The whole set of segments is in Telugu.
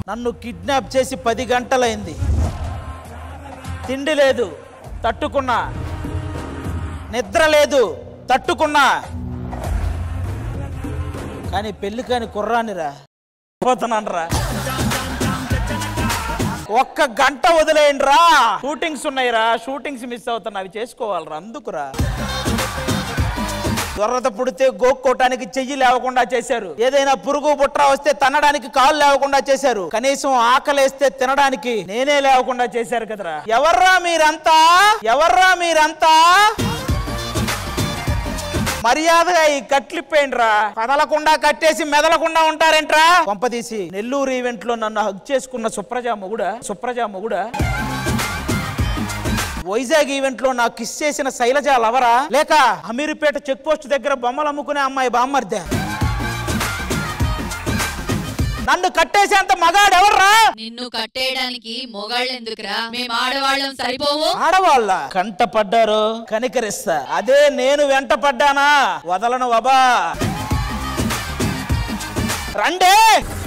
నన్ను కిడ్నాప్ చేసి పది గంటలైంది తిండి లేదు తట్టుకున్నా నిద్ర లేదు తట్టుకున్నా కానీ పెళ్లి కాని కుర్రానిరా పోతున్నానరా ఒక్క గంట వదిలేయండి రా షూటింగ్స్ ఉన్నాయిరా షూటింగ్స్ మిస్ అవుతున్నా అవి చేసుకోవాలరా అందుకురా దొరద పుడితే గోక్కోటానికి చెయ్యి లేవకుండా చేశారు ఏదైనా పురుగు బుట్ర వస్తే తనడానికి కాళ్ళు లేవకుండా చేశారు కనీసం ఆకలేస్తే తినడానికి నేనే లేవకుండా చేశారు కదరా ఎవర్రా మీరంతా ఎవర్రా మీరంతా మర్యాదగా ఈ కట్లిప్పేంట్రా కదలకుండా కట్టేసి మెదలకుండా ఉంటారేంట్రా పంపదీసి నెల్లూరు ఈవెంట్ లో నన్ను హగ్ చేసుకున్న సుప్రజ మొగుడా సుప్రజ మొగుడా వైజాగ్ ఈవెంట్ లో నాకు కిస్ చేసిన శైలజ లవరా లేక అమీరుపేట చెక్ పోస్ట్ దగ్గర బొమ్మలు అమ్ముకునే అమ్మాయి బామ్మర్దే నన్ను కట్టేసేంత మగాడు ఎవర్రా నిన్ను కట్టేయడానికి మొగాళ్ళు ఎందుకురా మేము ఆడవాళ్ళం సరిపోవు ఆడవాళ్ళ కంట పడ్డారు కనికరిస్తా అదే నేను వెంట పడ్డానా వదలను బాబా రండే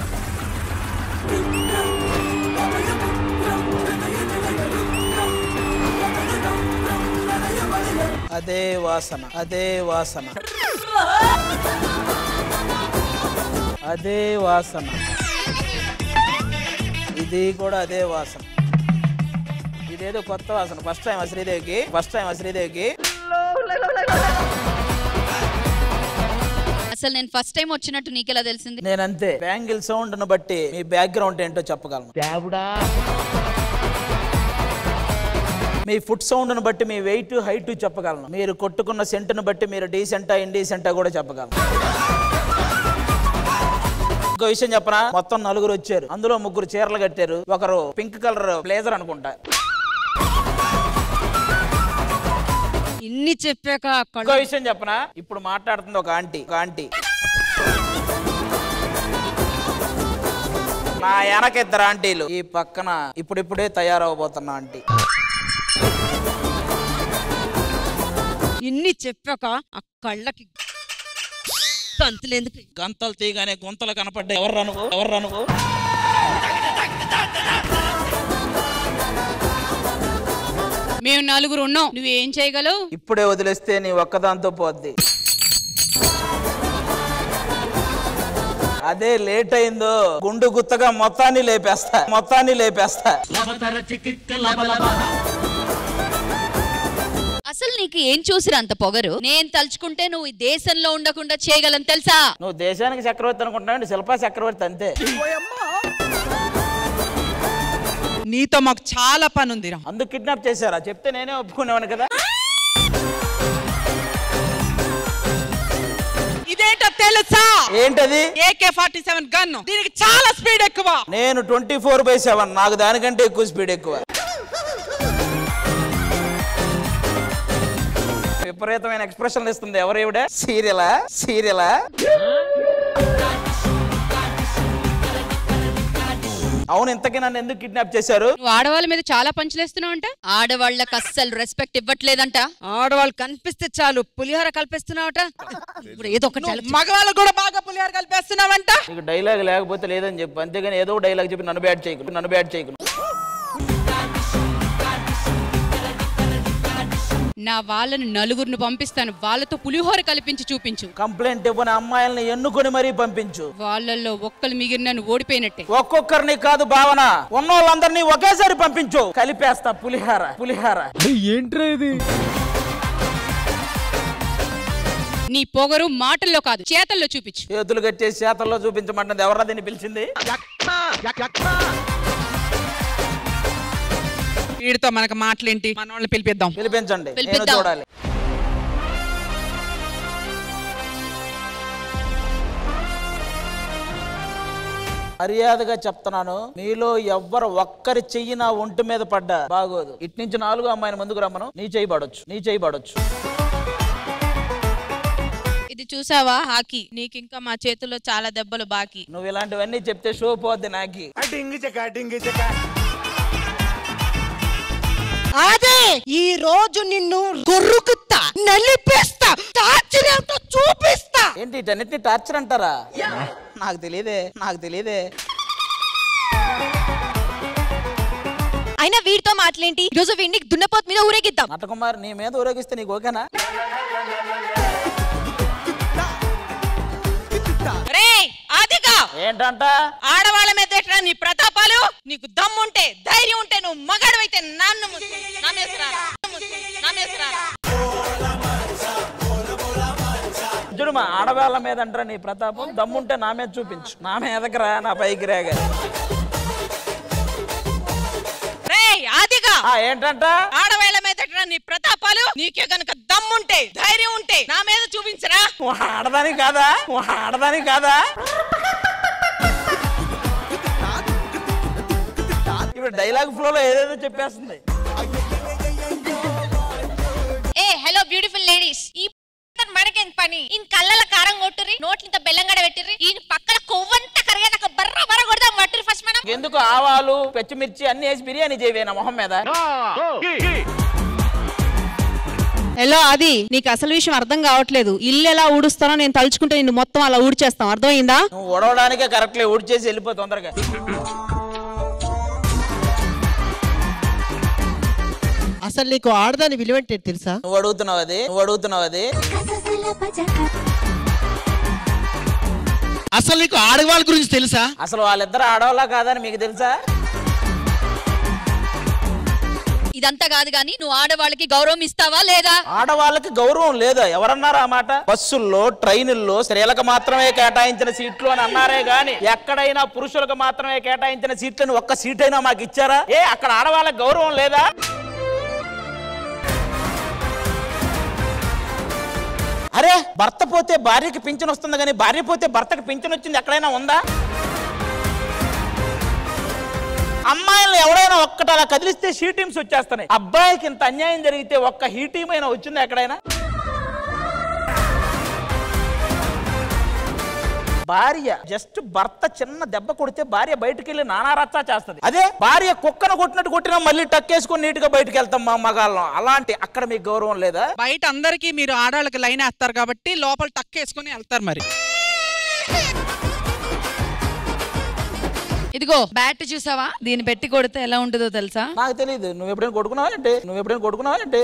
అదే వాసన అదే వాసన అదే వాసన ఇది కూడా అదే వాసన ఇదేదో కొత్త వాసన ఫస్ట్ టైం శ్రీదేవికి ఫస్ట్ టైం శ్రీదేవికి అసలు నేను ఫస్ట్ టైం వచ్చినట్టు నీకెలా తెలిసింది నేనంతే బ్యాంగిల్ సౌండ్ ను బట్టి మీ బ్యాక్గ్రౌండ్ ఏంటో చెప్పగలను మీ ఫుడ్ సౌండ్ ను బట్టి మీ వెయిట్ హైట్ చెప్పగలను మీరు కొట్టుకున్న సెంటును బట్టి మీరు డీసెంటా ఇండీసెంటా కూడా చెప్పగలను ఇంకో విషయం చెప్పనా మొత్తం నలుగురు వచ్చారు అందులో ముగ్గురు చీరలు కట్టారు ఒకరు పింక్ కలర్ బ్లేజర్ అనుకుంటా ఇన్ని చెప్పాక ఇంకో విషయం చెప్పనా ఇప్పుడు మాట్లాడుతుంది ఒక ఆంటీ ఒక ఆంటీ నా వెనక ఇద్దరు ఆంటీలు ఈ పక్కన ఇప్పుడిప్పుడే తయారవబోతున్న ఆంటీ ఇన్ని చెప్పాక ఆ కళ్ళకి గంతులేందుకు గంతలు తీయగానే గుంతలు కనపడ్డాయి ఎవరు అనుకో ఎవరు అనుకో మేము నలుగురు ఉన్నాం నువ్వేం చేయగలవు ఇప్పుడే వదిలేస్తే నీ ఒక్కదాంతో పోద్ది అదే లేట్ అయిందో గుండు గుత్తగా మొత్తాన్ని లేపేస్తా మొత్తాన్ని లేపేస్తా అసలు నీకు ఏం చూసిరా అంత పొగరు నేను తలుచుకుంటే నువ్వు ఈ దేశంలో ఉండకుండా చేయగలను తెలుసా నువ్వు దేశానికి చక్రవర్తి అనుకుంటున్నావు శిల్పా చక్రవర్తి అంతే నీతో మాకు చాలా పని ఉందిరా అందుకు కిడ్నాప్ చేశారా చెప్తే నేనే ఒప్పుకునేవాను కదా ఇదేంటో తెలుసా ఏంటది ఏకే ఫార్టీ సెవెన్ గన్ దీనికి చాలా స్పీడ్ ఎక్కువ నేను ట్వంటీ ఫోర్ బై సెవెన్ నాకు దానికంటే ఎక్కువ స్పీడ్ ఎక్కువ విపరీతమైన ఎక్స్ప్రెషన్ ఇస్తుంది ఎవరు ఇవిడ సీరియలా సీరియలా అవును ఇంతకీ నన్ను ఎందుకు కిడ్నాప్ చేశారు నువ్వు ఆడవాళ్ళ మీద చాలా పంచులేస్తున్నావు అంట ఆడవాళ్ళకి అస్సలు రెస్పెక్ట్ ఇవ్వట్లేదంట ఆడవాళ్ళు కనిపిస్తే చాలు పులిహోర కల్పిస్తున్నావట ఇప్పుడు ఏదో ఒకటి నువ్వు మగవాళ్ళు కూడా బాగా పులిహార కలిపేస్తున్నావంట నీకు డైలాగ్ లేకపోతే లేదని చెప్పు అంతేగాని ఏదో డైలాగ్ చెప్పి నన్ను బ్యాట్ చేయకు నన్ను బ్యాట్ చేయకు నా వాళ్ళని నలుగురిని పంపిస్తాను వాళ్ళతో పులిహోర కల్పించి చూపించు కంప్లైంట్ ఇవ్వని అమ్మాయిల్ని ఎన్నుకొని మరీ పంపించు వాళ్ళల్లో ఒక్కలు మిగిలిన నువ్వు ఓడిపోయినట్టే ఒక్కొక్కరిని కాదు భావన ఉన్న వాళ్ళందరినీ ఒకేసారి పంపించు కలిపేస్తా పులిహార పులిహార నీ పొగరు మాటల్లో కాదు చేతల్లో చూపించు చేతులు కట్టేసి చేతల్లో చూపించమంటుంది ఎవరా దీన్ని పిలిచింది వీడితో మనకు మాటలేంటి మన వాళ్ళని పిలిపిద్దాం పిలిపించండి నేను పిలిపిద్దాం. చూడాలి మర్యాదగా చెప్తున్నాను మీలో ఎవ్వరు ఒక్కరి చెయ్యి నా ఒంటి మీద పడ్డా బాగోదు ఇటు నుంచి నాలుగు అమ్మాయిని ముందుకు రమ్మను నీ చేయి పడొచ్చు నీ చేయి పడొచ్చు ఇది చూసావా హాకీ నీకింకా మా చేతుల్లో చాలా దెబ్బలు బాకీ నువ్వు ఇలాంటివన్నీ చెప్తే షో పోద్ది నాకి అదే ఈ రోజు నిన్ను గొర్రుకుతా నలిపేస్తా తాచిరేంటో చూపిస్తా ఏంటి వీటన్నిటిని టార్చర్ అంటారా నాకు తెలియదే నాకు తెలియదే అయినా వీడితో మాటలేంటి ఈ రోజు వీడిని దున్నపోతు మీద ఊరేగిద్దాం నటకుమార్ నీ మీద ఊరేగిస్తే నీకు ఓకేనా రే ఆదిగా ఏంటంట ఆడవాళ్ళ మీద ఎట్లా నీ ప్రతాపాలు నీకు దమ్ముంటే ధైర్యం ఉంటే నువ్వు మగాడివైతే నన్ను ముద్దు. నా మీద రా. నా మీద రా. చూడు మా ఆడవాళ్ళ మీద అంటారా నీ ప్రతాపం దమ్ముంటే నా మీద చూపించు నా మీదకి రా నా పైకి రాగా రే ఆదిగా ఆ ఏంటంట ఆడవాళ్ళ మీద ఎట్లా నీ ప్రతాపాలు నీకే గనుక దమ్ముంటే ధైర్యం ఉంటే నా మీద చూపించరా నువ్వు ఆడదాని కాదా నువ్వు ఆడదాని కాదా ఇప్పుడు డైలాగ్ ఫ్లోలో ఏదేదో చెప్పేస్తుంది ఏ హలో బ్యూటిఫుల్ లేడీస్ ఈ మనకేం పని ఈ కళ్ళల కారం కొట్టుర్రి నోట్లింత బెల్లం గడ పెట్టిర్రి ఈ పక్కన కొవ్వంత కరిగే నాకు బర్ర బర్ర కొడదాం పట్టుర్రి ఫస్ట్ మనం ఎందుకు ఆవాలు పచ్చిమిర్చి అన్ని వేసి బిర్యానీ చేయవే నా మొహం మీద హలో అది నీకు అసలు విషయం అర్థం కావట్లేదు ఇల్లు ఎలా ఊడుస్తానో నేను తలుచుకుంటే నిన్ను మొత్తం అలా ఊడ్చేస్తాం అర్థమైందా నువ్వు ఉడవడానికే కరెక్ట్లే ఊడ్చేసి వెళ్ళిపో తొందరగా అసలు నీకు ఆడదాని విలువంటే తెలుసా నువ్వు అడుగుతున్నావు అది నువ్వు అడుగుతున్నావు అది అసలు నీకు ఆడవాళ్ళ గురించి తెలుసా అసలు వాళ్ళిద్దరు ఆడవాళ్ళ కాదని మీకు తెలుసా ఇదంతా కాదు గాని నువ్వు ఆడవాళ్ళకి గౌరవం ఇస్తావా లేదా ఆడవాళ్ళకి గౌరవం లేదా ఎవరన్నారు ఆ మాట బస్సుల్లో ట్రైనుల్లో స్త్రీలకు మాత్రమే కేటాయించిన సీట్లు అని అన్నారే గాని ఎక్కడైనా పురుషులకు మాత్రమే కేటాయించిన సీట్లను ఒక్క సీట్ అయినా మాకు ఇచ్చారా ఏ అక్కడ ఆడవాళ్ళకి గౌరవం లేదా అరే భర్త పోతే భార్యకి పింఛన్ వస్తుంది కానీ భార్య పోతే భర్తకి పింఛన్ వచ్చింది ఎక్కడైనా ఉందా అమ్మాయిలను ఎవడైనా ఒక్కటి అలా కదిలిస్తే షీ టీమ్స్ వచ్చేస్తున్నాయి అబ్బాయికి ఇంత అన్యాయం జరిగితే ఒక్క హీ టీమ్ అయినా వచ్చిందా ఎక్కడైనా భార్య జస్ట్ భర్త చిన్న దెబ్బ కొడితే భార్య బయటికి వెళ్ళి నానా రచ్చా చేస్తుంది అదే భార్య కుక్కను కొట్టినట్టు కొట్టినా మళ్ళీ టక్కేసుకొని నీట్ గా బయటికి వెళ్తాం మా మగాళ్ళం అలాంటి అక్కడ మీకు గౌరవం లేదా బయట అందరికీ మీరు ఆడవాళ్ళకి లైన్ వేస్తారు కాబట్టి లోపల టక్కేసుకుని వెళ్తారు మరి ఇదిగో బ్యాట్ చూసావా దీన్ని పెట్టి కొడితే ఎలా ఉంటుందో తెలుసా నాకు తెలియదు నువ్వు ఎప్పుడైనా కొట్టుకున్నావా అంటే నువ్వు ఎప్పుడైనా కొట్టుకున్నావా అంటే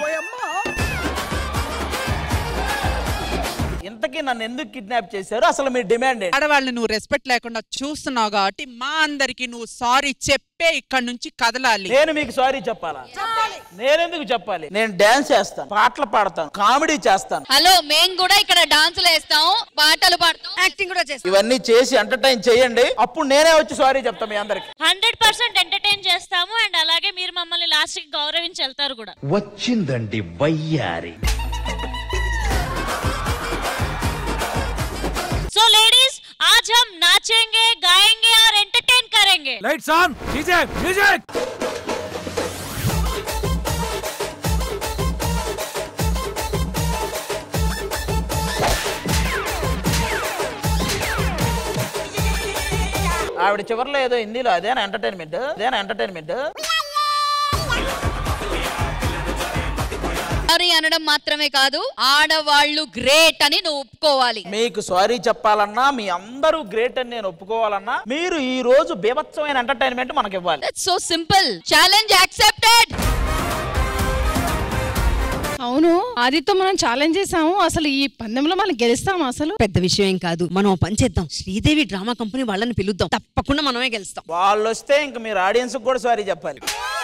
ఇంతకీ నన్ను ఎందుకు కిడ్నాప్ చేశారు అసలు మీ డిమాండ్ ఏంటి ఆడవాళ్ళని నువ్వు రెస్పెక్ట్ లేకుండా చూస్తున్నావు కాబట్టి మా అందరికి నువ్వు సారీ చెప్పే ఇక్కడ నుంచి కదలాలి నేను మీకు సారీ చెప్పాలా నేనెందుకు చెప్పాలి నేను డాన్స్ చేస్తాను పాటలు పాడతాను కామెడీ చేస్తాను హలో మేము కూడా ఇక్కడ డాన్సులు వేస్తాం పాటలు పాడతాం యాక్టింగ్ కూడా చేస్తాం ఇవన్నీ చేసి ఎంటర్టైన్ చేయండి అప్పుడు నేనే వచ్చి సారీ చెప్తాను మీ అందరికి హండ్రెడ్ పర్సెంట్ ఎంటర్టైన్ చేస్తాము అండ్ అలాగే మీరు మమ్మల్ని లాస్ట్ కి గౌరవించి వెళ్తారు కూడా వచ్చిందండి వయ్యారి సో लेडीज आज हम नाचेंगे गाएंगे और एंटरटेन करेंगे लाइट्स ऑन डीजे म्यूजिक ఆవిడ చివరిలో ఏదో హిందీలో అదేనా ఎంటర్టైన్మెంట్ అదేనా ఎంటర్టైన్మెంట్ సారీ అనడం మాత్రమే కాదు ఆడవాళ్ళు గ్రేట్ అని నువ్వు ఒప్పుకోవాలి మీకు సారీ చెప్పాలన్నా మీ అందరూ గ్రేట్ అని నేను ఒప్పుకోవాలన్నా మీరు ఈ రోజు బీభత్సమైన ఎంటర్టైన్మెంట్ మనకి ఇవ్వాలి that's so simple challenge accepted అవును ఆదిత్య మనం ఛాలెంజ్ చేసాము అసలు ఈ పందెంలో మనం గెలుస్తాము అసలు పెద్ద విషయం ఏం కాదు మనం ఓ పని చేద్దాం శ్రీదేవి డ్రామా కంపెనీ వాళ్ళని పిలుద్దాం తప్పకుండా మనమే గెలుస్తాం వాళ్ళు వస్తే ఇంక మీరు ఆడియన్స్ కూడా సారీ చెప్పాలి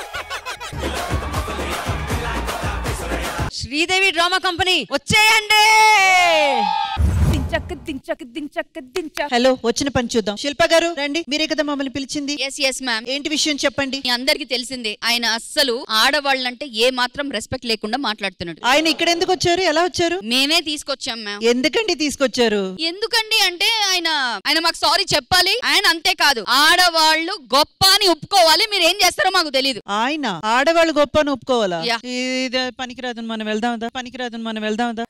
శ్రీదేవి డ్రామా కంపెనీ వచ్చేయండి దించక్ దించక్ దించక్ దించక్ హలో వచ్చిన పని చూద్దాం శిల్ప గారు రండి మీరే కదా మమ్మల్ని పిలిచింది ఎస్ ఎస్ మ్యామ్ ఏంటి విషయం చెప్పండి మీ అందరికి తెలిసిందే ఆయన అస్సలు ఆడవాళ్ళంటే ఏ మాత్రం రెస్పెక్ట్ లేకుండా మాట్లాడుతున్నాడు ఆయన ఇక్కడ ఎందుకు వచ్చారు ఎలా వచ్చారు మేమే తీసుకొచ్చాం మ్యామ్ ఎందుకండి తీసుకొచ్చారు ఎందుకండి అంటే ఆయన ఆయన మాకు సారీ చెప్పాలి ఆయన అంతే కాదు ఆడవాళ్ళు గొప్ప అని ఒప్పుకోవాలి మీరు ఏం చేస్తారో మాకు తెలియదు ఆయన ఆడవాళ్ళు గొప్ప అని ఒప్పుకోవాలా యా. ఇది పనికిరాదు మనం వెళ్దాందా పనికిరాదు మనం వెళ్దాందా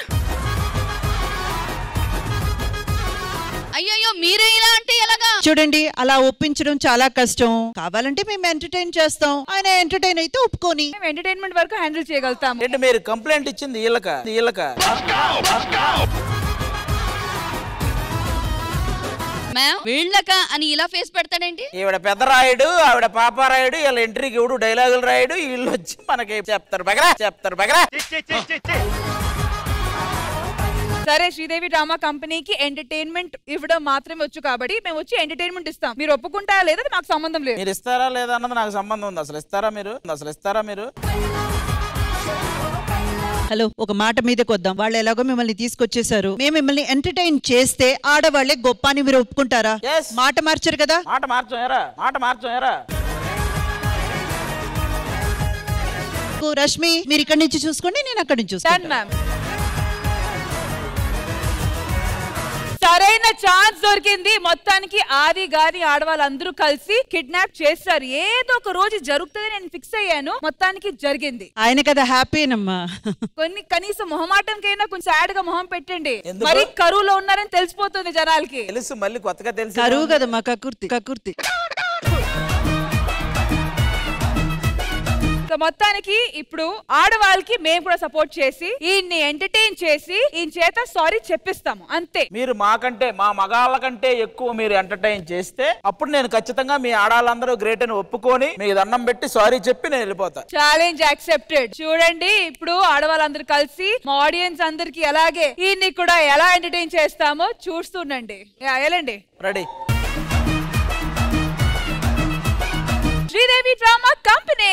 అయ్యయ్యో మీరే ఇలా అంటే ఎలాగా చూడండి అలా ఒప్పించడం చాలా కష్టం కావాలంటే మేము ఎంటర్టైన్ చేస్తాం ఆయన ఎంటర్టైన్ అయితే ఒప్పుకొని మేము ఎంటర్టైన్మెంట్ వరకు హ్యాండిల్ చేయగలుగుతాము ఏంటి మీరు కంప్లైంట్ ఇచ్చింది వీళ్ళక వీళ్ళక మ్యామ్ వీళ్ళక అని ఇలా ఫేస్ పెడతాడేంటి ఈవిడ పెద్దరాయుడు ఆవిడ పాపారాయుడు వీళ్ళ ఎంట్రీకి ఇవిడు డైలాగులు రాయుడు వీళ్ళు వచ్చి మనకి చెప్తారు బగరా చెప్తారు బగరా సరే శ్రీదేవి డ్రామా కంపెనీకి ఎంటర్టైన్మెంట్ ఇవ్వడం మాత్రమే వచ్చు కాబట్టి మేము వచ్చి ఎంటర్టైన్మెంట్ ఇస్తాం మీరు ఒప్పుకుంటారా లేదా అది మాకు సంబంధం లేదు మీరు ఇస్తారా లేదా అన్నది నాకు సంబంధం ఉంది అసలు ఇస్తారా మీరు అసలు ఇస్తారా మీరు హలో ఒక మాట మీదకి వద్దాం వాళ్ళు ఎలాగో మిమ్మల్ని తీసుకొచ్చేసారు మేము మిమ్మల్ని ఎంటర్టైన్ చేస్తే ఆడవాళ్లే గొప్ప అని మీరు ఒప్పుకుంటారా మాట మార్చరు కదా మాట మార్చం ఏరా మాట మార్చం ఏరా రష్మి మీరు ఇక్కడి నుంచి చూసుకోండి నేను అక్కడి నుంచి చూస్తాను మ్యామ్ సరైన ఛాన్స్ దొరికింది మొత్తానికి ఆది గాని ఆడవాళ్ళందరూ కలిసి కిడ్నాప్ చేస్తారు ఏదో ఒక రోజు జరుగుతుంది నేను ఫిక్స్ అయ్యాను మొత్తానికి జరిగింది ఆయన కదా హ్యాపీనమ్మా కొన్ని కనీసం మొహమాటంకైనా కొంచెం సాడ్ గా మొహం పెట్టండి ఎందుకు? మరి కరువులో ఉన్నారని తెలిసిపోతుంది జనాలకి తెలుసు మళ్ళీ కొత్తగా తెలుసు కరువు కదమ్మా కకుర్తి కకుర్తి సో మొత్తానికి ఇప్పుడు ఆడవాళ్ళకి మేము కూడా సపోర్ట్ చేసి ఈయన్ని ఎంటర్టైన్ చేసి ఈయన చేత సారీ చెప్పిస్తాము అంతే మీరు మాకంటే మా మగాళ్ళ కంటే ఎక్కువ మీరు ఎంటర్టైన్ చేస్తే అప్పుడు నేను ఖచ్చితంగా మీ ఆడాలందరూ గ్రేట్ అని ఒప్పుకొని మీకు దండం పెట్టి సారీ చెప్పి నేను వెళ్ళిపోతా ఛాలెంజ్ యాక్సెప్టెడ్ చూడండి ఇప్పుడు ఆడవాళ్ళందరూ కలిసి మా ఆడియన్స్ అందరికి అలాగే ఈయన్ని కూడా ఎలా ఎంటర్టైన్ చేస్తామో చూస్తుండండి యా, వెళ్ళండి ready Sridevi drama company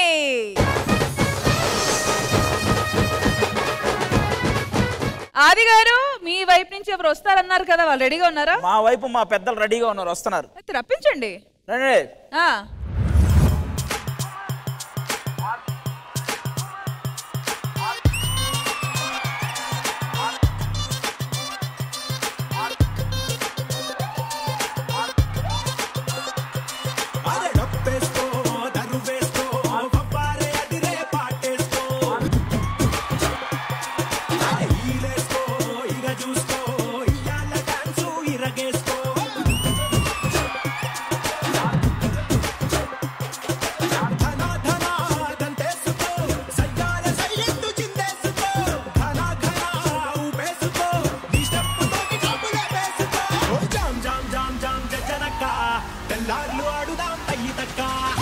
Aadi గారు మీ వైపు నుంచి ఎవరు వస్తారన్నారు కదా వాళ్ళు రెడీగా ఉన్నారా మా వైపు మా పెద్దలు రెడీగా ఉన్నారు వస్తున్నారు అయితే రప్పించండి రండి ఆ తెల్లార్లు ఆడుదాం తయ్యి తక్క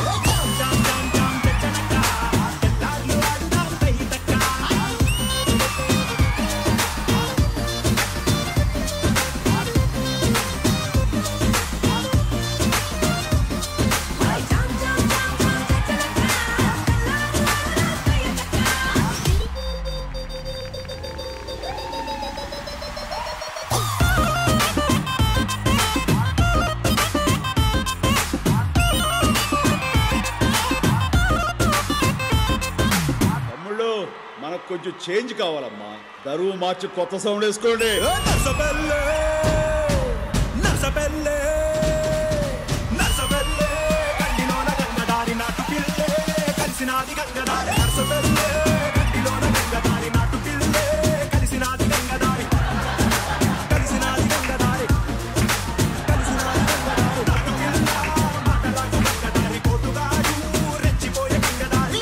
తమ్ముళ్ళు మనకు కొంచెం చేంజ్ కావాలమ్మా దరువు మార్చి కొత్త సౌండ్ వేసుకోండి నర్సబెల్లే నర్సబెల్లే నర్సబెల్లే కండిలోన గంగదారి నాటు పిల్లే కలిసినాది గంగదారి నర్సబెల్లే కండిలోన గంగదారి నాటు పిల్లే కలిసినాది గంగదారి కలిసినాది గంగదారి కలిసినాది గంగదారి నాటు పిల్ల మాటలాకు గంగదారి కోటుగాడు రెచ్చిపోయే గంగదారి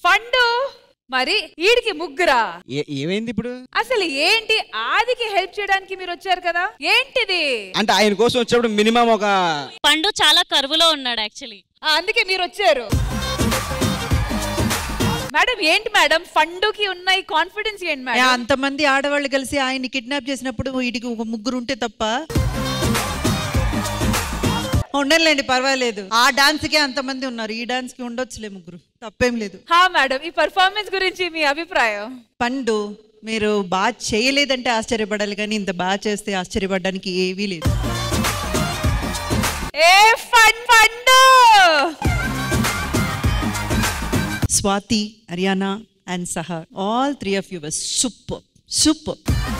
ఫండు మరి ఈడికి ముగ్గురా ఏ- ఏమైంది ఇప్పుడు అసలు ఏంటి ఆదికి హెల్ప్ చేయడానికి మీరు వచ్చారు కదా ఏంటిది అంటే ఆయన కోసం వచ్చినప్పుడు మినిమం ఒక పండు చాలా కరువులో ఉన్నాడు యాక్చువల్లీ ఆ, అందుకే మీరు వచ్చారు మేడం ఏంటి మేడం ఫండుకి ఉన్న ఈ కాన్ఫిడెన్స్ ఏంటి ఏ, మేడం అంతమంది ఆడవాళ్ళు కలిసి ఆయన్ని కిడ్నాప్ చేసినప్పుడు వీటికి ఒక ముగ్గురు ఉంటే తప్ప ఉండలేండి పర్వాలేదు ఆ డాన్స్ కి అంతమంది ఉన్నారు ఈ డాన్స్ కి ఉండొచ్చులే ముగ్గురు తప్పేం లేదు హా మేడం ఈ పర్ఫార్మెన్స్ గురించి మీ అభిప్రాయం పండు మీరు బాగా చేయలేదంటే ఆశ్చర్యపడాలి కానీ ఇంత బాగా చేస్తే ఆశ్చర్యపడడానికి ఏవీ లేదు a fun Pandu Swathi Haryana and సహా all three of you were super super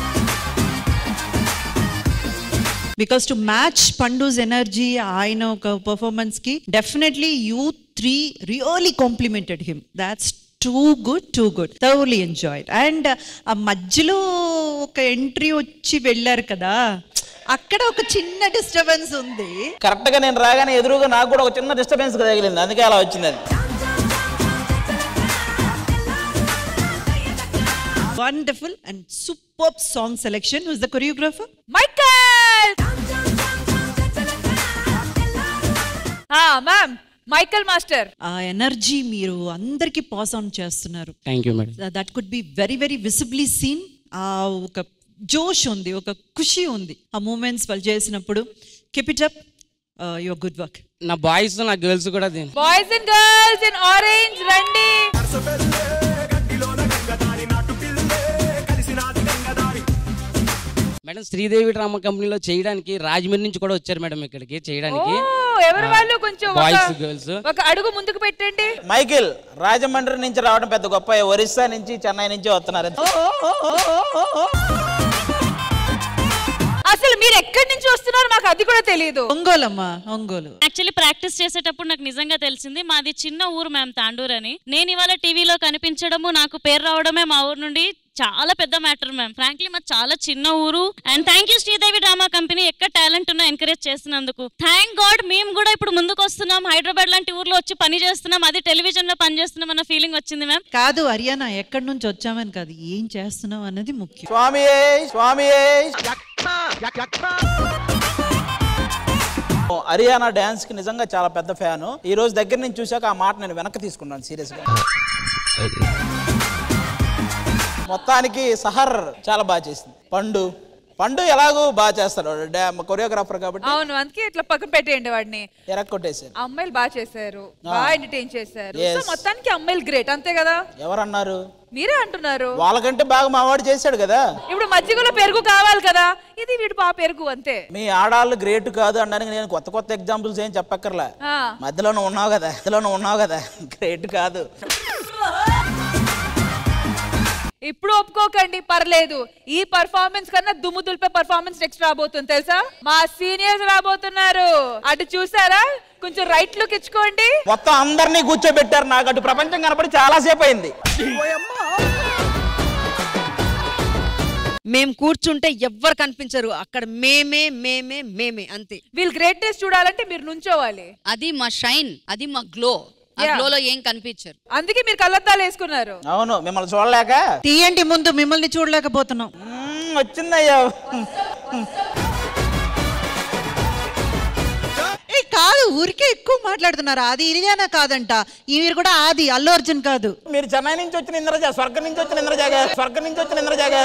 because to match Pandu's energy ఆయన ఒక పర్ఫార్మెన్స్ కి definitely you three really complimented him that's too good too good thoroughly enjoyed and ఆ మధ్యలో ఒక ఎంట్రీ వచ్చి వెళ్ళారు కదా అక్కడ ఒక చిన్న డిస్టర్బెన్స్ ఉంది కరెక్ట్ గా నేను రాగానే ఎదురుగా నాకు కూడా ఒక చిన్న డిస్టర్బెన్స్ తగిలింది అందుకే అలా వచ్చింది అది wonderful and super song selection was the choreographer Michael ma'am Michael master ఆ ఎనర్జీ మీరు అందరికి పాస్ ఆన్ చేస్తున్నారు thank you madam that could be very very visibly seen ఆ ఒక జోష్ ఉంది ఒక ఖుషి ఉంది ఆ మూమెంట్స్ వాళ్ళు చేసినప్పుడు keep it up your good work నా బాయ్స్ నా గర్ల్స్ కూడా దీని boys and girls in orange రండి మేడం శ్రీదేవి డ్రామా కంపెనీలో చేయడానికి రాజమండ్రి నుంచి కూడా వచ్చారు మేడం ఇక్కడికి చేయడానికి ఓ, ఎవరు వాళ్ళు కొంచెం ఒక- బాయ్స్ గర్ల్స్ ఒక అడుగు ముందుకు పెట్టండి మైకిల్ రాజమండ్రి నుంచి రావడం పెద్ద గొప్ప ఒరిస్సా నుంచి చెన్నై నుంచి వస్తున్నారు అసలు మీరు ఎక్కడి నుంచి వస్తున్నారు మాకు అది కూడా తెలియదు ఒంగోలమ్మా ఒంగోలు యాక్చువల్లీ ప్రాక్టీస్ చేసేటప్పుడు నాకు నిజంగా తెలిసింది మాది చిన్న ఊరు మ్యామ్ తాండూర్ అని నేను ఇవాళ టీవీలో కనిపించడము నాకు పేరు రావడమే మా ఊరు నుండి చాలా పెద్ద మ్యాటర్ మ్యామ్ ఫ్రాంక్లీ మా చాలా చిన్న ఊరు and thank you Sridevi drama company ఎక్కడ టాలెంట్ ఉన్నా ఎంకరేజ్ చేస్తున్నందుకు థ్యాంక్ గాడ్ మేము కూడా ఇప్పుడు ముందుకు వస్తున్నాం హైదరాబాద్ లాంటి ఊర్లో వచ్చి పని చేస్తున్నాం అది టెలివిజన్ లో పని చేస్తున్నాం అన్న ఫీలింగ్ వచ్చింది మ్యామ్ కాదు హర్యానా ఎక్కడి నుంచి వచ్చామని కాదు ఏం చేస్తున్నావు అన్నది ముఖ్యం స్వామియే స్వామియే ఓ, హరియానా డాన్స్ కి నిజంగా చాలా పెద్ద ఫ్యాను ఈ రోజు దగ్గర నుంచి చూశాక ఆ మాట నేను వెనక్కి తీసుకున్నాను సీరియస్ గా మొత్తానికి సహర్ చాలా బాగా చేసింది పండు పండు ఎలాగో బాగా చేస్తాడు కొరియోగ్రాఫర్ కాబట్టి అవును అందుకే ఇట్లా పక్కన పెట్టేయండి వాడిని ఎరక్కొట్టేశారు అమ్మాయిలు బాగా చేశారు ఆ. బాగా ఎంటర్టైన్ చేశారు Yes. సో మొత్తానికి అమ్మాయిలు గ్రేట్ అంతే కదా ఎవరన్నారు మీరే అంటున్నారు వాళ్ళకంటే బాగా మావాడు చేశాడు కదా ఇప్పుడు మజ్జిగలో పెరుగు కావాలి కదా ఇది వీడు బాగా పెరుగు అంతే మీ ఆడాళ్ళు గ్రేట్ కాదు అనడానికి నేను కొత్త కొత్త ఎగ్జాంపుల్స్ ఏం చెప్పక్కర్లా ఆ. మధ్యలోనే ఉన్నావు కదా మధ్యలోనే ఉన్నావు కదా గ్రేట్ కాదు ఇప్పుడు ఒప్పుకోకండి పర్లేదు ఈ పర్ఫార్మెన్స్ కన్నా దుమ్ము దులిపే పర్ఫార్మెన్స్ నెక్స్ట్ రాబోతుంది తెలుసా మా సీనియర్స్ రాబోతున్నారు అటు చూసారా కొంచెం రైట్ లుక్ ఇచ్చుకోండి మొత్తం అందరినీ కూర్చోబెట్టారు నాకు అటు ప్రపంచం కనపడి చాలా సేపు అయింది మేం కూర్చుంటే ఎవ్వరు కనిపించరు అక్కడ మేమే మేమే మేమే అంతే వీళ్ళు గ్రేట్నెస్ చూడాలంటే మీరు నుంచోవాలి అది మా షైన్ అది మా గ్లో ఆ Yeah. గ్లోలో ఏం కనిపించరు అందుకే మీరు కళ్ళద్దాలు వేసుకున్నారు అవును మిమ్మల్ని చూడలేక తీయండి ముందు మిమ్మల్ని చూడలేకపోతున్నాం మ్మ్, వచ్చిందయ్యా ఏ కాదు ఊరికే ఎక్కువ మాట్లాడుతున్నారు అది ఇరియానా కాదంట మీరు కూడా ఆది అల్లు అర్జున్ కాదు మీరు చెన్నై నుంచి వచ్చిన ఇంద్రజా స్వర్గం నుంచి వచ్చిన ఇంద్రజాగా స్వర్గం నుంచి వచ్చిన ఇంద్రజాగా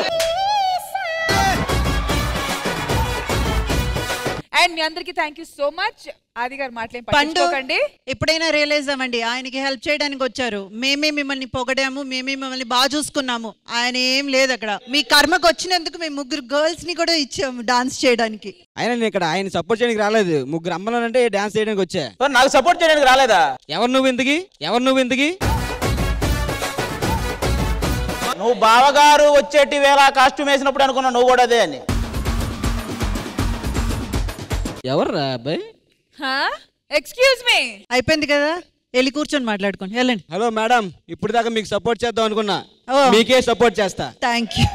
అండ్ మీ అందరికి థ్యాంక్ యూ సో మచ్ ఆది గారు మాట్లాడి పండు పట్టించుకోకండి ఎప్పుడైనా రియలైజ్ అవ్వండి ఆయనకి హెల్ప్ చేయడానికి వచ్చారు మేమే మిమ్మల్ని పొగడాము మేమే మిమ్మల్ని బాగా చూసుకున్నాము ఆయన ఏం లేదు అక్కడ మీ కర్మకు వచ్చినందుకు మేము ముగ్గురు గర్ల్స్ ని కూడా ఇచ్చాము డాన్స్ చేయడానికి ఆయన నేను ఇక్కడ ఆయన సపోర్ట్ చేయడానికి రాలేదు ముగ్గురు అమ్మలు అంటే డాన్స్ చేయడానికి వచ్చా మరి నాకు సపోర్ట్ చేయడానికి రాలేదా ఎవరు నువ్వు ఇంతకి ఎవరు నువ్వు ఇంతకి నువ్వు బావగారు వచ్చేటి వేళ కాస్ట్యూమ్ వేసినప్పుడు అనుకున్నా నువ్వు కూడా అదే అని ఎవరు రా అబ్బాయి ఎక్స్క్యూజ్ మీ అయిపోయింది కదా వెళ్ళి కూర్చొని మాట్లాడుకోండి వెళ్ళండి హలో మేడం ఇప్పుడు దాకా మీకు సపోర్ట్ చేద్దాం అనుకున్నా ఓ. మీకే సపోర్ట్ చేస్తా thank you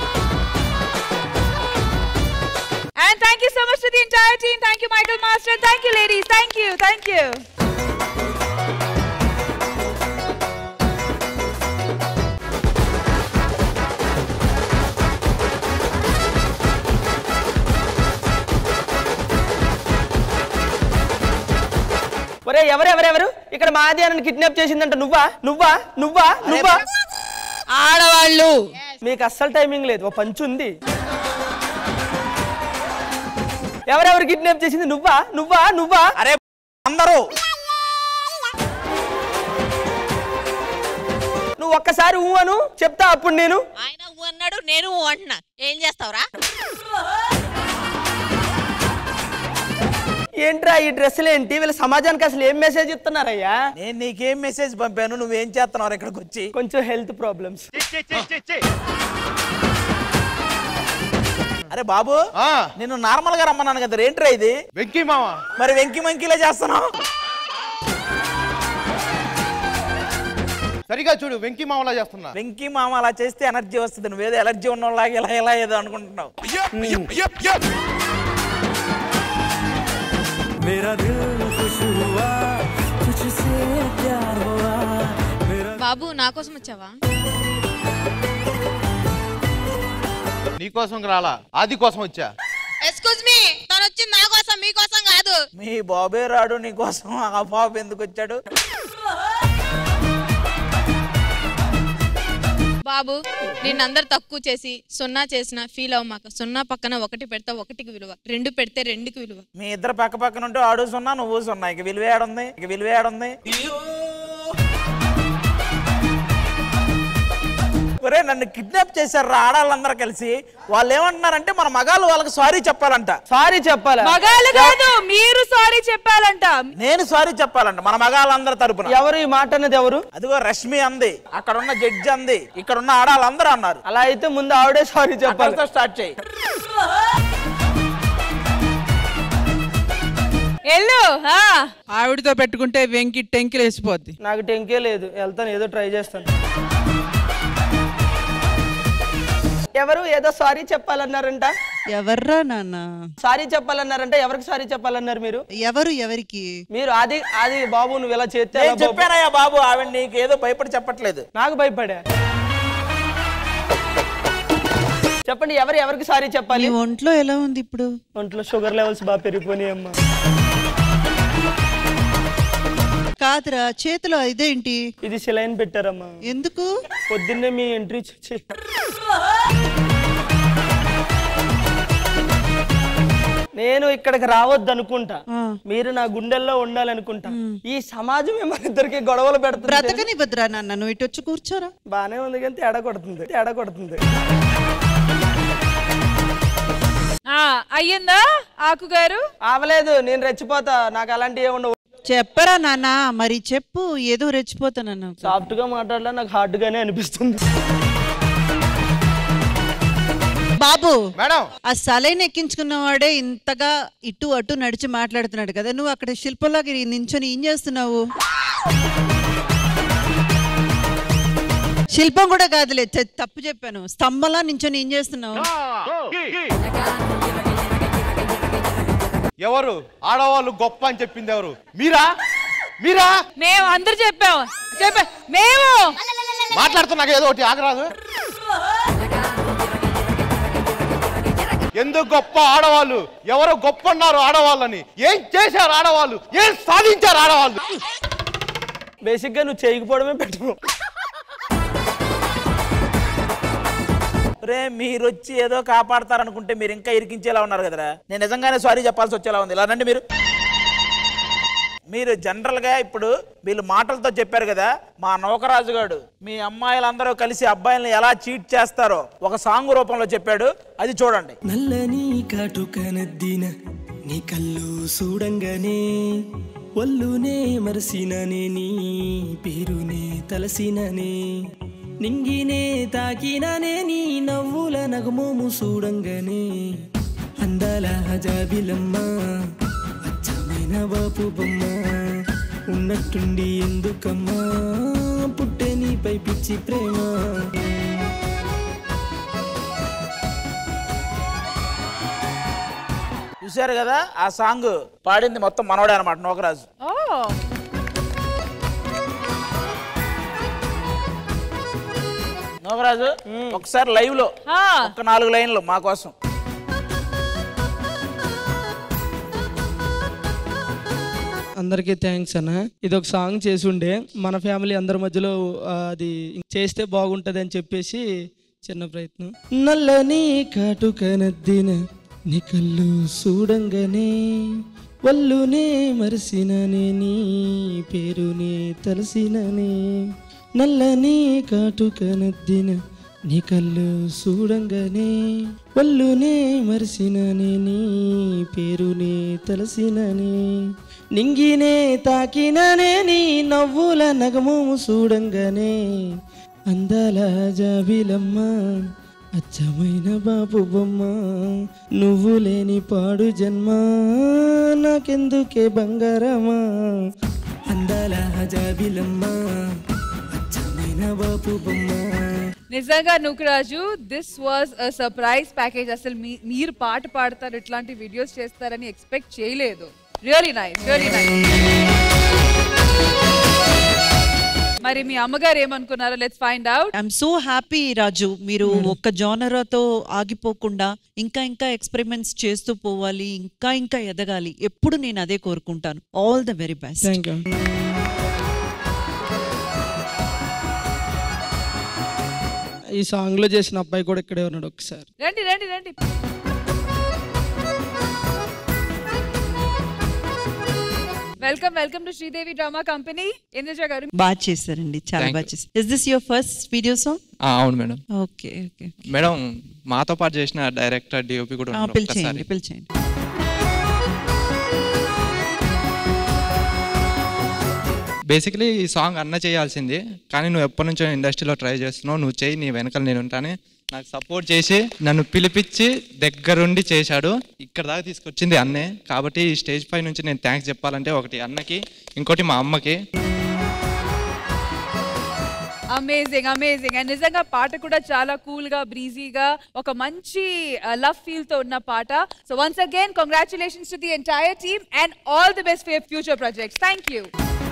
And thank you so much to the entire team. Thank you, Michael Master. Thank you, ladies. Thank you. Thank you. ఒరే ఎవరెవరెవరు ఇక్కడ మాది అని కిడ్నాప్ చేసిందంట నువ్వా నువ్వా నువ్వా నువ్వా ఆడవాళ్ళు మీకు అస్సలు టైమింగ్ లేదు ఓ పంచు ఉంది ఎవరెవరు కిడ్నాప్ చేసింది నువ్వా నువ్వా నువ్వా అరే అందరూ నువ్వు ఒక్కసారి ఊ అను చెప్తా అప్పుడు నేను ఆయన ఊ అన్నాడు నేను ఊ అంటున్నా ఏం చేస్తావురా ఏంట్రా ఈ డ్రెస్సులు ఏంటి వీళ్ళ సమాజానికి అసలు ఏం మెసేజ్ ఇస్తున్నారయ్యా నేను నీకేం మెసేజ్ పంపాను నువ్వేం చేస్తున్నావు ఇక్కడికి వచ్చి కొంచెం హెల్త్ ప్రాబ్లమ్స్ అరే బాబు నేను నార్మల్ గా రమ్మన్నాను కదా ఏంట్రా ఇది వెంకీ మామ మరి వెంకి మంకిలా చేస్తున్నావు సరిగా చూడు వెంకీ మామలా చేస్తున్నా వెంకీ మామ అలా చేస్తే ఎనర్జీ వస్తుంది నువ్వేదో ఎలర్జీ ఉన్నలాగా ఇలా ఇలా ఏదో అనుకుంటున్నావు मेरा दिल खुश हुआ तुझसे प्यार हुआ मेरा బాబు నా కోసం వచ్చావా నీకోసం రాలా ఆది కోసం వచ్చా ఎక్స్క్యూజ్ మీ తను వచ్చింది నా కోసం మీకోసం కాదు మీ బాబే రాడు నీకోసం ఆ బాబు ఎందుకు వచ్చాడు బాబు నిన్ను అందరు తక్కువ చేసి సున్నా చేసిన ఫీల్ అవ్వ మాకు సున్నా పక్కన ఒకటి పెడితే ఒకటికి విలువ రెండు పెడితే రెండుకి విలువ మీ ఇద్దరు పక్క పక్కన ఉంటే ఆడు సున్నా నువ్వు సున్నా ఇక విలువ ఏడుంది ఇక విలువ ఏడుంది ఒరే నన్ను కిడ్నాప్ చేశారు ఆడాళ్ళందరూ కలిసి వాళ్ళు ఏమంటున్నారంటే మన మగాళ్ళు వాళ్ళకి సారీ చెప్పాలంట సారీ చెప్పాలా మగాళ్ళు కాదు మీరు సారీ చెప్పాలంట నేను సారీ చెప్పాలంట మన మగాళ్ళందరి తరపున ఎవరు ఈ మాట అన్నది ఎవరు అదిగో రష్మి అంది అక్కడ ఉన్న జడ్జి అంది ఇక్కడ ఉన్న ఆడాళ్ళందరూ అన్నారు అలా అయితే ముందు ఆవిడే సారీ చెప్పాలి అక్కడితో స్టార్ట్ చేయి ఎల్లు ఆ. ఆవిడతో పెట్టుకుంటే వెంకి టెంకిలు వేసిపోద్ది నాకు టెంకే లేదు వెళ్తాను ఏదో ట్రై చేస్తాను ఎవరు ఏదో సారీ చెప్పాలన్నారంట ఎవర్రా నాన్న సారీ చెప్పాలన్నారంట ఎవరికి సారీ చెప్పాలన్నారు మీరు ఎవరు ఎవరికి మీరు అది అది బాబు నువ్వు ఇలా చేస్తే నేను ఎలా బాబు? చెప్పానయ్యా బాబు ఆవిడ నీకు ఏదో భయపడి చెప్పట్లేదు నాకు భయపడా చెప్పండి ఎవరు ఎవరికి సారీ చెప్పాలి నీ ఒంట్లో ఎలా ఉంది ఇప్పుడు ఒంట్లో షుగర్ లెవెల్స్ బాగా పెరిగిపోయినాయి అమ్మా కాదురా చేతిలో ఇదేంటి ఇది సిలైన్ పెట్టారమ్మా ఎందుకు పొద్దున్నే మీ ఎంట్రీ చూసి నేను ఇక్కడికి రావద్దు అనుకుంటా మీరు నా గుండెల్లో ఉండాలనుకుంటా ఈ సమాజం మన ఇద్దరికి గొడవలు పెడుతుంది బ్రతకనివ్వద్దురా నాన్న నువ్వు ఇటు వచ్చి కూర్చోరా బానే ఉంది కానీ తేడా కొడుతుంది తేడా కొడుతుంది ఆ, అయ్యిందా ఆకు గారు ఆవలేదు నేను రెచ్చిపోతా నాకు అలాంటివి ఏముండవు చెప్పరా నాన్న మరి చెప్పు ఏదో రెచ్చిపోతానన్నా సాఫ్ట్ గా మాట్లాడలే నాకు హార్డ్ గానే అనిపిస్తుంది బాబు మేడం ఆ సలైన్ ఎక్కించుకున్న వాడే ఇంతగా ఇటు అటు నడిచి మాట్లాడుతున్నాడు కదా నువ్వు అక్కడ శిల్పంలాగా నించొని ఏం చేస్తున్నావు శిల్పం కూడా కాదులే చె- తప్పు చెప్పాను స్తంభంలా నించొని ఏం చేస్తున్నావు ఎవరు ఆడవాళ్ళు గొప్ప అని చెప్పింది ఎవరు మీరా మీరా మేము అందరు చెప్పాము చెప్పా మేము మాట్లాడుతున్నాక ఏదో ఒకటి ఆగరాదు ఎందుకు గొప్ప ఆడవాళ్ళు ఎవరో గొప్ప అన్నారు ఆడవాళ్ళని ఏం చేశారు ఆడవాళ్ళు ఏం సాధించారు ఆడవాళ్ళు బేసిక్ గా నువ్వు చేయకపోవడమే పెట్టు రే మీరు వచ్చి ఏదో కాపాడతారనుకుంటే మీరు ఇంకా ఇరికించేలా ఉన్నారు కదరా నేను నిజంగానే సారీ చెప్పాల్సి వచ్చేలా ఉంది ఇలా రండి మీరు మీరు జనరల్ గా ఇప్పుడు వీళ్ళు మాటలతో చెప్పారు కదా మా నౌకరాజు గారు మీ అమ్మాయిలందరూ కలిసి అబ్బాయిలను ఎలా చీట్ చేస్తారో ఒక సాంగ్ రూపంలో చెప్పాడు అది చూడండి నల్లని కాటుక నద్దిన నీ కళ్ళు చూడంగానే ఒళ్ళునే మరసిననే నీ పేరునే తలసిననే నింగినే తాకిననే నీ నవ్వుల నగమోము చూడంగానే అందాల జాబిలమ్మ అచ్చమైన బాపు బొమ్మ ఉన్నట్టుండి ఎందుకమ్మా పుట్టే నీపై పిచ్చి ప్రేమ చూశారు కదా ఆ సాంగ్ పాడింది మొత్తం మనోడే అనమాట నౌకరాజు ఓ నౌకరాజు ఒకసారి లైవ్ లో ఆ. ఒక నాలుగు లైన్లు మా కోసం ఆ, అందరికీ థ్యాంక్స్ అన్న ఇది ఒక సాంగ్ చేసి ఉండే మన ఫ్యామిలీ అందరి మధ్యలో ఆ, అది చేస్తే బాగుంటది అని చెప్పేసి చిన్న ప్రయత్నం నల్లని కాటుకనద్దిన నీ కళ్ళు చూడంగానే వల్లునే మరిసిననే నీ పేరునే తలసిననే నల్లని కాటుకనద్దిన నీ కళ్ళు చూడంగానే వల్లునే మరిసిననే నీ పేరునే తలసిననే నింగినే తాకిననే నీ నవ్వుల నగము చూడంగానే అందాల జాబిలమ్మ అచ్చమైన బాపు బొమ్మ నువ్వు లేని పాడు జన్మ నాకెందుకే బంగారమా అందాల జాబిలమ్మ అచ్చమైన బాపు బొమ్మ నిజంగా Nookaraju this was a surprise package అసలు మీ మీరు పాట పాడతారు ఇట్లాంటి వీడియోస్ చేస్తారని ఎక్స్పెక్ట్ చేయలేదు రియలీ నైస్ రియలీ నైస్ మరి మీ అమ్మగారు ఏమనుకున్నారో let's find out I'm so happy Raju మీరు ఒక్క జోనరాతో ఆగిపోకుండా ఇంకా ఇంకా ఎక్స్పెరిమెంట్స్ చేస్తూ పోవాలి ఇంకా ఇంకా ఎదగాలి ఎప్పుడు నేను అదే కోరుకుంటాను all the very best thank you ఈ సాంగ్ లో చేసిన అబ్బాయి కూడా ఇక్కడే ఉన్నాడు ఒకసారి రండి రండి రండి welcome welcome to Sridevi drama company Indraja గారు బాగా చేశారండి చాలా Thank బాగా you. చేశారు is this your first video song ఆ, అవును మేడం ఓకే ఓకే మేడం మాతో పాటు చేసిన డైరెక్టర్ డిఓపి కూడా ఉన్నారు పిలిచేయండి ఒక్కసారి. పిలిచేయండి బేసికలీ ఈ సాంగ్ అన్న చేయాల్సింది కానీ నువ్వు ఎప్పటి నుంచో ఇండస్ట్రీలో ట్రై చేస్తున్నావు నువ్వు చేయి నీ వెనకాల నేను ఉంటాను నాకు సపోర్ట్ చేసి నన్ను పిలిపించి దగ్గరుండి చేశాడు ఇక్కడ దాకా తీసుకొచ్చింది అన్నే కాబట్టి ఈ స్టేజ్ పై నుంచి నేను థ్యాంక్స్ చెప్పాలంటే ఒకటి అన్నకి ఇంకోటి మా అమ్మకి అమేజింగ్ అమేజింగ్ అండ్ నిజంగా పాట కూడా చాలా కూల్ గా బ్రీజీగా ఒక మంచి లవ్ ఫీల్ తో ఉన్న పాట so once again congratulations to the entire team and all the best for future projects thank you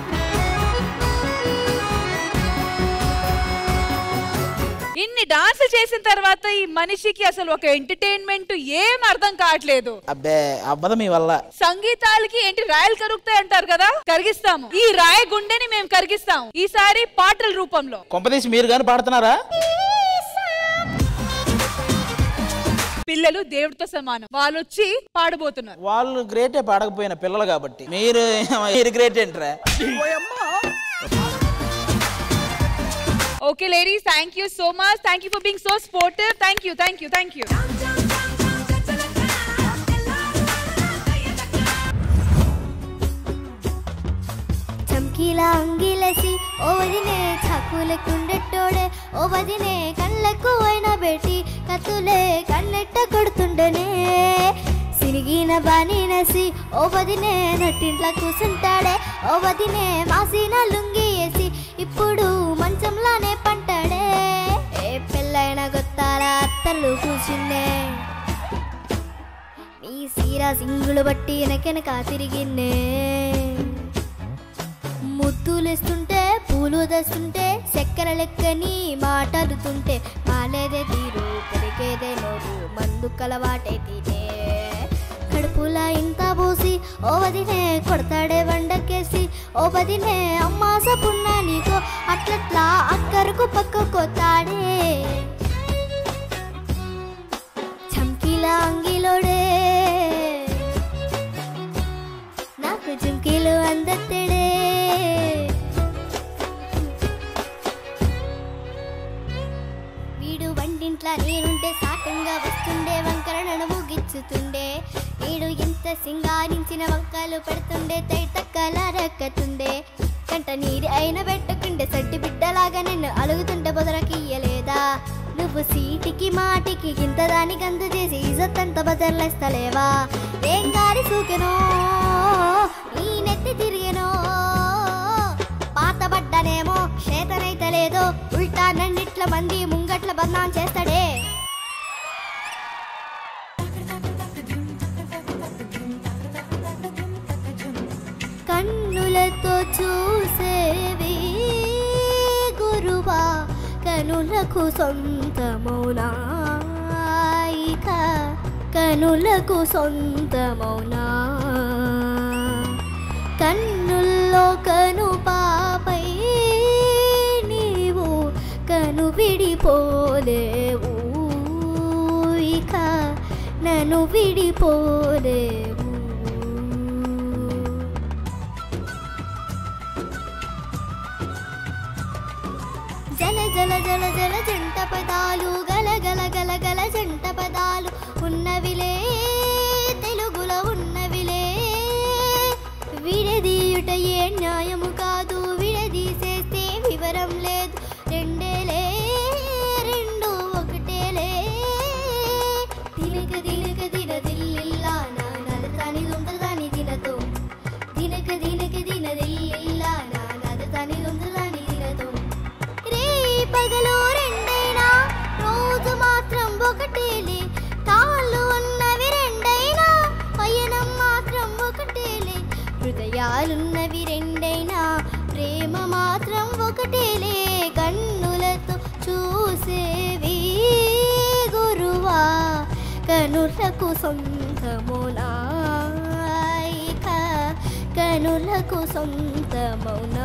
ఇన్ని డాన్స్ చేసిన తర్వాత ఈ మనిషికి అసలు ఒక ఎంటర్టైన్మెంట్ ఏం అర్థం కావట్లేదు అబ్బే అబ్బద మీ వల్ల సంగీతాలకి ఏంటి రాయలు కరుగుతాయి అంటారు కదా కరిగిస్తాము ఈ రాయ గుండెని మేము కరిగిస్తాము ఈసారి పాటల రూపంలో కొంపదీసి మీరు కానీ పాడుతున్నారా పిల్లలు దేవుడితో సమానం వాళ్ళు వచ్చి పాడబోతున్నారు వాళ్ళు గ్రేటే పాడకపోయిన పిల్లలు కాబట్టి మీరు మీరు గ్రేట్ ఏంట్రా okay ladies thank you so much thank you for being so sportive thank you thank you thank you చమ్కీలా అంగిలేసి ఓ వదినే చాకులకుండెట్టోడే ఓ వదినే కళ్ళకు అయినా బెట్టి కత్తులే కన్నెట్ట కొడుతుండనే సిరిగిన బానినసి ఓ వదినే నట్టింట్లా కూసుంటాడే ఓ వదినే మాసిన లుంగి వేసి ఇప్పుడు మంచంలానే పంటాడే ఏ పెళ్ళైన గొత్తాల అత్తలు కూర్చుండే నీ సీరా సింగులు బట్టి వెనకెనక తిరిగిన్నే ముద్దులేస్తుంటే పూలు తెస్తుంటే చక్కెర లెక్కని మాట్లాడుతుంటే మాలేదే తీరు పెరిగేదే నోరు మందు కలవాటే తినే కడుపులా ఇంత పోసి ఓ వదినే కొడతాడే వండకేసి ఓ వదినే అమ్మాస పున్నా నీకో అట్లట్లా అక్కరకు పక్కకొత్తాడే చమ్కీలా అంగిలోడే నాకు జుంకీలు అందత్తడే వీడు వంటింట్లా నేనుంటే సాటంగా వస్తుండే వంకర నడుము గిచ్చుతుండే వీడు ఎంత సింగారించిన వంకలు పెడుతుండే తైతక్కల రక్కతుండే కంట నీరు అయిన పెట్టుకుండే సడ్డి బిడ్డలాగా నిన్ను అలుగుతుంటే బొదరకియ్యలేదా నువ్వు సీటికి మాటికి ఇంత దానికి అంత చేసి ఇజత్తంత బదర్లేస్తలేవా ఏం గారి సూకెనో నీ నెత్తి తిరిగెనో పాతబడ్డనేమో చేతనైతే లేదో ఉల్టా నన్నిట్ల మంది ముంగట్ల బంధం చేస్తాడే కన్నులతో చూసేవి గురువా కనులకు సొంతమౌనా ఇక కనులకు సొంతమౌనా కన్ను కలలో కను పాపై నీవు కను విడిపోలేవు ఇక నన్ను విడిపోలేవు జల జల జల జల జంట పదాలు గల గల గల గల జంట పదాలు ఉన్నవిలే తెలుగులో ఉన్నవిలే విడదీయుట ఏ న్యాయము కాదు విడదీసేస్తే వివరం లేదు రెండేలే రెండు ఒకటేలే దినక దినక దిన దిల్లిల్లా నా నలతాని దొంగదాని దినతో దినక దినక దిన దిల్లిల్లా నా నలతాని దొంగదాని దినతో రే పగలు రెండైనా రోజు మాత్రం ఒకటేలే తాళ్ళు ఉన్నవి రెండైనా పయనం మాత్రం ఒకటేలే హృదయాలున్నవి రెండైనా ప్రేమ మాత్రం ఒకటేలే కన్నులతో చూసేవి గురువా కనులకు సొంతమునా ఇక కనులకు సొంతమునా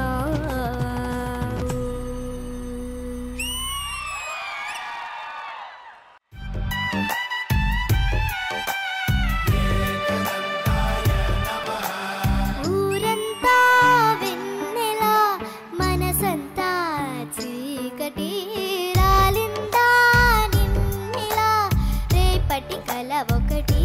ఊరంతా వెన్నెల మనసంతా చీకటి రాలిందా నిన్నెలా రేపటి కల ఒకటి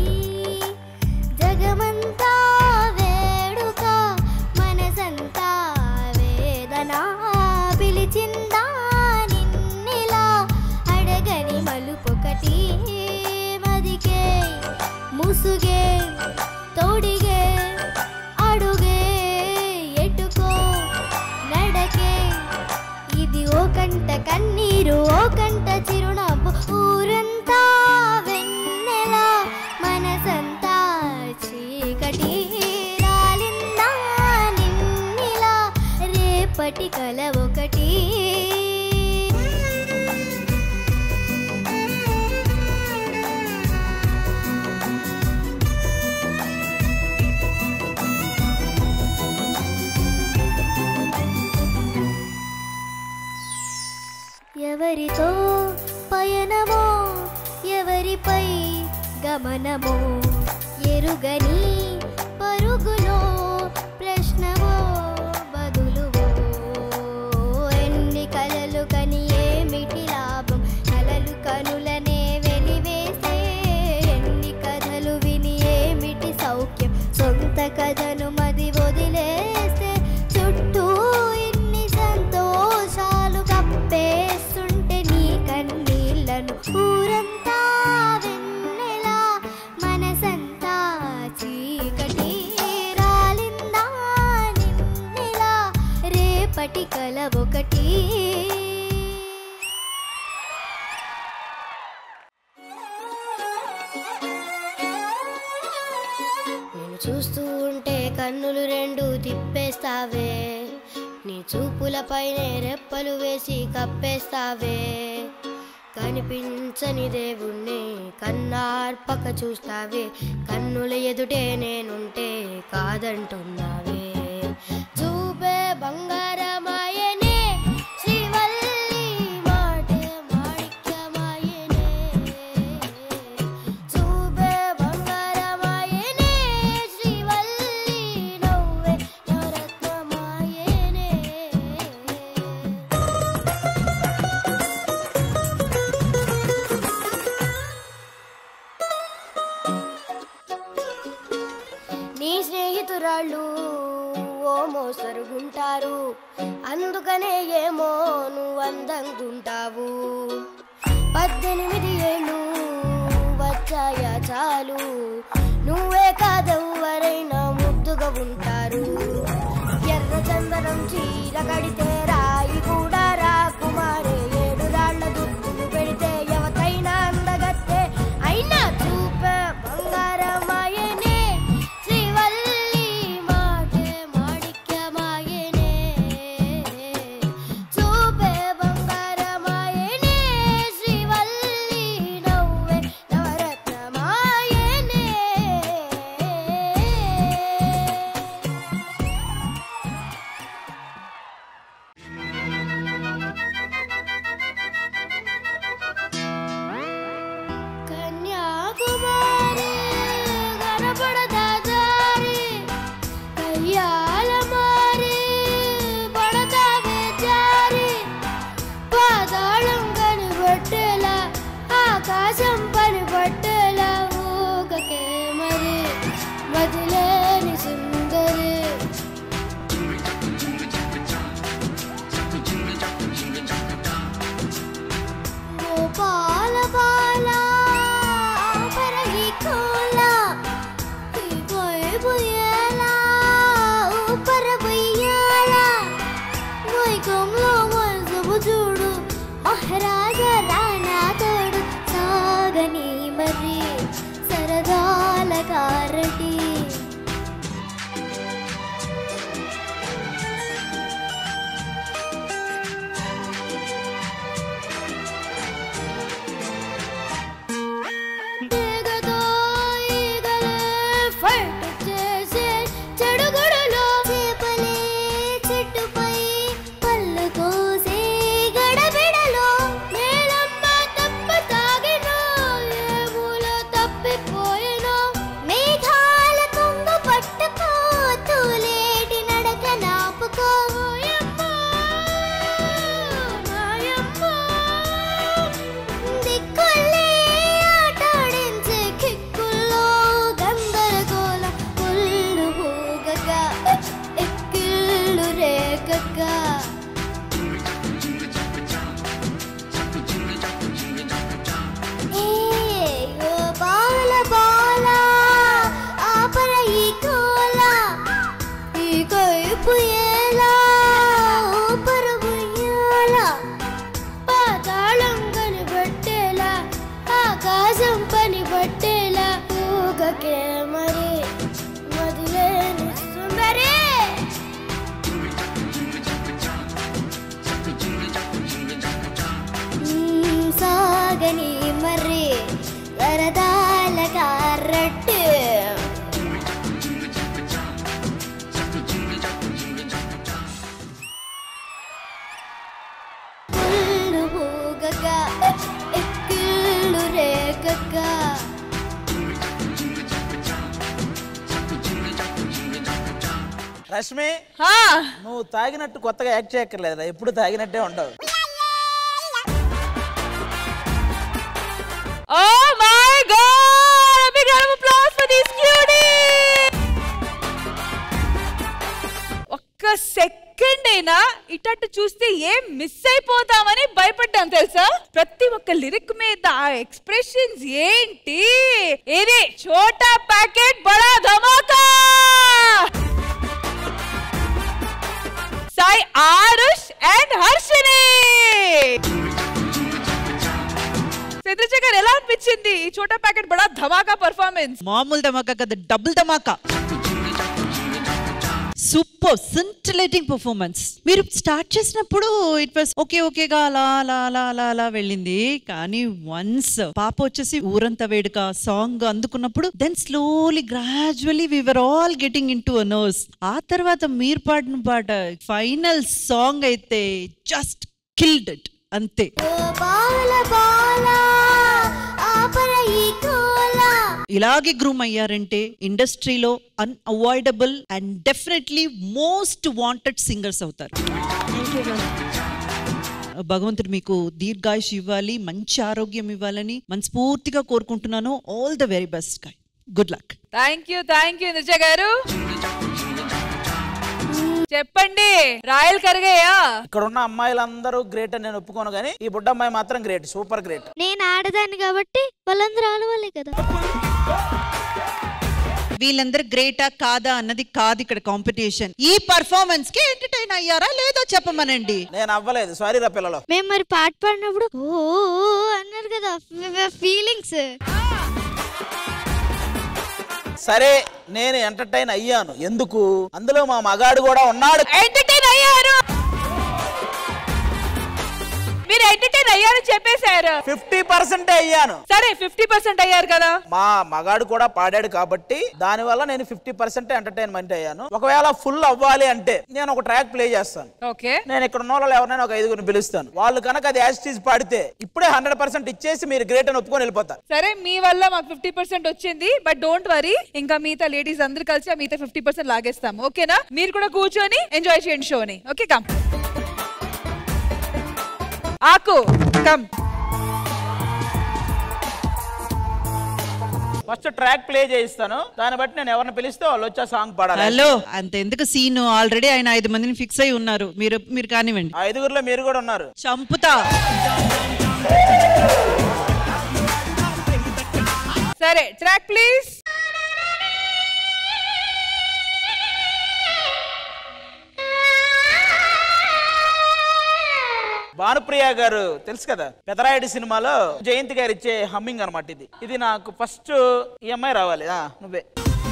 జగమంతా వేడుక మనసంతా వేదన పిలిచిందా నిన్నెలా అడగని మలుపొకటి మదికే ముసుగే తోడిగే అడుగే ఎటుకో నడకే ఇది ఓ కంట కన్నీరు ఓ కంట చిరునవ్వు ఊరంతా వెన్నెల మనసంతా చీకటి రాలిందా నిన్నిలా రేపటి కల ఒకటి ఎవరితో పయనమో ఎవరిపై గమనమో ఎరుగని పరుగులో ప్రశ్నవో బదులువో ఎన్ని కలలు కని ఏమిటి లాభం కలలు కనులనే వెలివేస్తే ఎన్ని కథలు విని ఏమిటి సౌఖ్యం సొంత కథను మది వదిలేస్తే చుట్టూ ఇన్ని సంతోషాలు కప్పేస్తుంటే నీ కన్నీళ్లను ఊరంతా వెన్నెల మనసంతా చీకటి రాలిందా నిన్నెలా రేపటి కల ఒకటి నేను చూస్తూ ఉంటే కన్నులు రెండు తిప్పేస్తావే నీ చూపులపైనే రెప్పలు వేసి కప్పేస్తావే కనిపించని దేవుణ్ణి కన్నార్పక చూస్తావే కన్నుల ఎదుటే నేనుంటే కాదంటున్నావే చూపే బంగారమాయనే శ్రీవల్లి మాటే మాణిక్యమాయనే చూపే బంగారమాయనే శ్రీవల్లి నవ్వే నవరత్నమాయనే నీ స్నేహితురాళ్ళు ఓ మోసరుగుంటారు అందుకనే ఏమో నువ్వు అందంగుంటావు పద్దెనిమిది ఏళ్ళు వచ్చాయా చాలు నువ్వే కాదెవ్వరైనా ముద్దుగా ఉంటారు ఎర్ర చందనం చీర కడితే రాయి కూడా రాకుమారే ఏడు రాళ్ల దుద్దులు పెడితే ఎవతైనా అందగత్తే అయినా చూపే బంగారమాయనే శ్రీవల్లి మాటే మాణిక్యమాయనే చూపే బంగారమాయనే శ్రీవల్లి నవ్వే నవరత్నమాయనే బాల బాల పరగికోల బుయ్యాల ఊపర బుయ్యాల వైకంలో మనసు చూడు మహారాజా రాణా తోడు సాగని మరి సరదాల కారటి ఈగతో ఈగలే ఫైట్ చేసే చెడుగుడులో చేపలే చెట్టుపై పళ్ళు కోసే గడబిడలో నేలమ్మ తప్ప తాగినో ఏ మూల తప్పిపోయినో మేఘాల కొంగు పట్టుకో తూలేటి నడక నాపుకో ఓయమ్మా, మాయమ్మా. దిక్కులే ఆటాడించే కిక్కుల్లో గందరగోళ పుల్లు ఊగక ఎక్కిళ్ళు రేగక ఏ ఓ బాల బాల ఆపర ఈ కోల ఈ కైపు ఎలా ఊపర ఉయ్యాల పాతాళం కనిపెట్టేలా ఆకాశం పని పట్టేలా ఊగకే మరి మదిలేని సుందరే మ్మ్, సాగని మరి సరదాల కారట్టు పుల్లు ఊగక ఎక్కిళ్ళు రేగక రష్మి నువ్వు తాగినట్టు కొత్తగా యాక్ట్ చేయక్కర్లేదు ఎప్పుడు తాగినట్టే ఉండవు Oh my god! A big round of applause for these cuties! ఒక్క సెకండ్ అయినా ఇటట్టు చూస్తే ఏం మిస్ అయిపోతామని భయపడ్డాం తెలుసా ప్రతి ఒక్క లిరిక్ మీద ఆ ఎక్స్ప్రెషన్స్ ఏంటి ఇది చోటా ప్యాకెట్ బడా ధమాకా సాయి ఆరుష్ అండ్ హర్షిని చంద్రశేఖర్ ఎలా అనిపించింది ఈ చోటా ప్యాకెట్ బడా ధమాకా పర్ఫార్మెన్స్ మామూలు ధమాకా కదా డబుల్ ధమాకా సూపర్ సింటిలేటింగ్ పర్ఫార్మెన్స్ మీరు స్టార్ట్ చేసినప్పుడు ఇట్ వాస్ ఓకే ఓకేగా అలా అలా అలా అలా అలా వెళ్ళింది కానీ వన్స్ పాప వచ్చేసి ఊరంతా వేడుక సాంగ్ అందుకున్నప్పుడు then slowly gradually we are all getting into nurse ఆ తర్వాత మీరు పాడిన పాట ఫైనల్ సాంగ్ అయితే జస్ట్ కిల్డ్ ఇట్ అంతే బాల బాల ఆపర ఈ కోల ఇలాగే గ్రూమ్ అయ్యారంటే ఇండస్ట్రీలో unavoidable and definitely most wanted singers అవుతారు భగవంతుడు మీకు దీర్ఘాయుష్ ఇవ్వాలి మంచి ఆరోగ్యం ఇవ్వాలని మనస్ఫూర్తిగా కోరుకుంటున్నాను all the very best guy good luck thank you thank you నిజ గారు చెప్పండి రాయల్ కరిగాయా ఇక్కడ ఉన్న అమ్మాయిలందరూ గ్రేట్ అని నేను ఒప్పుకోను కానీ ఈ బుడ్డ అమ్మాయి మాత్రం గ్రేట్ సూపర్ గ్రేట్ నేను ఆడదాన్ని కాబట్టి వాళ్ళందరూ ఆడవాళ్ళే కదా వీళ్ళందరూ గ్రేటా కాదా అన్నది కాదు ఇక్కడ కాంపిటీషన్ ఈ పర్ఫార్మెన్స్ కి ఎంటర్టైన్ అయ్యారా లేదో చెప్పమనండి నేను అవ్వలేదు సారీ రా పిల్లలు మేము మరి పాట పాడినప్పుడు ఓ అన్నారు కదా ఫీలింగ్స్ సరే నేను ఎంటర్టైన్ అయ్యాను ఎందుకు అందులో మా మగాడు కూడా ఉన్నాడు ఎంటర్టైన్ అయ్యారు మీరు ఎంటర్టైన్ అయ్యారని చెప్పేశారు ఫిఫ్టీ పర్సెంట్ అయ్యాను సరే ఫిఫ్టీ పర్సెంట్ అయ్యారు కదా మా మగాడు కూడా పాడాడు కాబట్టి దాని వల్ల నేను ఫిఫ్టీ పర్సెంట్ ఎంటర్టైన్మెంట్ అయ్యాను ఒకవేళ ఫుల్ అవ్వాలి అంటే నేను ఒక ట్రాక్ ప్లే చేస్తాను ఓకే నేను ఇక్కడ ఉన్న వాళ్ళు ఎవరైనా ఒక ఐదుగురిని పిలుస్తాను వాళ్ళు కనుక అది యాస్టీజ్ పాడితే ఇప్పుడే హండ్రెడ్ పర్సెంట్ ఇచ్చేసి మీరు గ్రేట్ అని ఒప్పుకొని వెళ్ళిపోతారు సరే మీ వల్ల మాకు ఫిఫ్టీ పర్సెంట్ వచ్చింది బట్ డోంట్ వరీ ఇంకా మిగతా లేడీస్ అందరు కలిసి ఆ మిగతా ఫిఫ్టీ పర్సెంట్ లాగేస్తాము ఓకేనా మీరు కూడా కూర్చొని ఎంజాయ్ చేయండి షోని ఓకే కమ్ ఆకు కమ్ ఫస్ట్ ట్రాక్ ప్లే చేయిస్తాను దాన్ని బట్టి నేను ఎవరిని పిలిస్తే వాళ్ళు వచ్చి ఆ సాంగ్ పాడాలి హలో అంత ఎందుకు సీన్ ఆల్రెడీ ఆయన ఐదు మందిని ఫిక్స్ అయి ఉన్నారు మీరు మీరు కానివ్వండి ఆ ఐదుగురిలో మీరు కూడా ఉన్నారు చంపుతా సరే ట్రాక్ ప్లీజ్ భానుప్రియ గారు తెలుసు కదా పెదరాయుడు సినిమాలో జయంతి గారు ఇచ్చే హమ్మింగ్ అనమాట ఇది ఇది నాకు ఫస్ట్ ఈ అమ్మాయి రావాలి ఆ, నువ్వే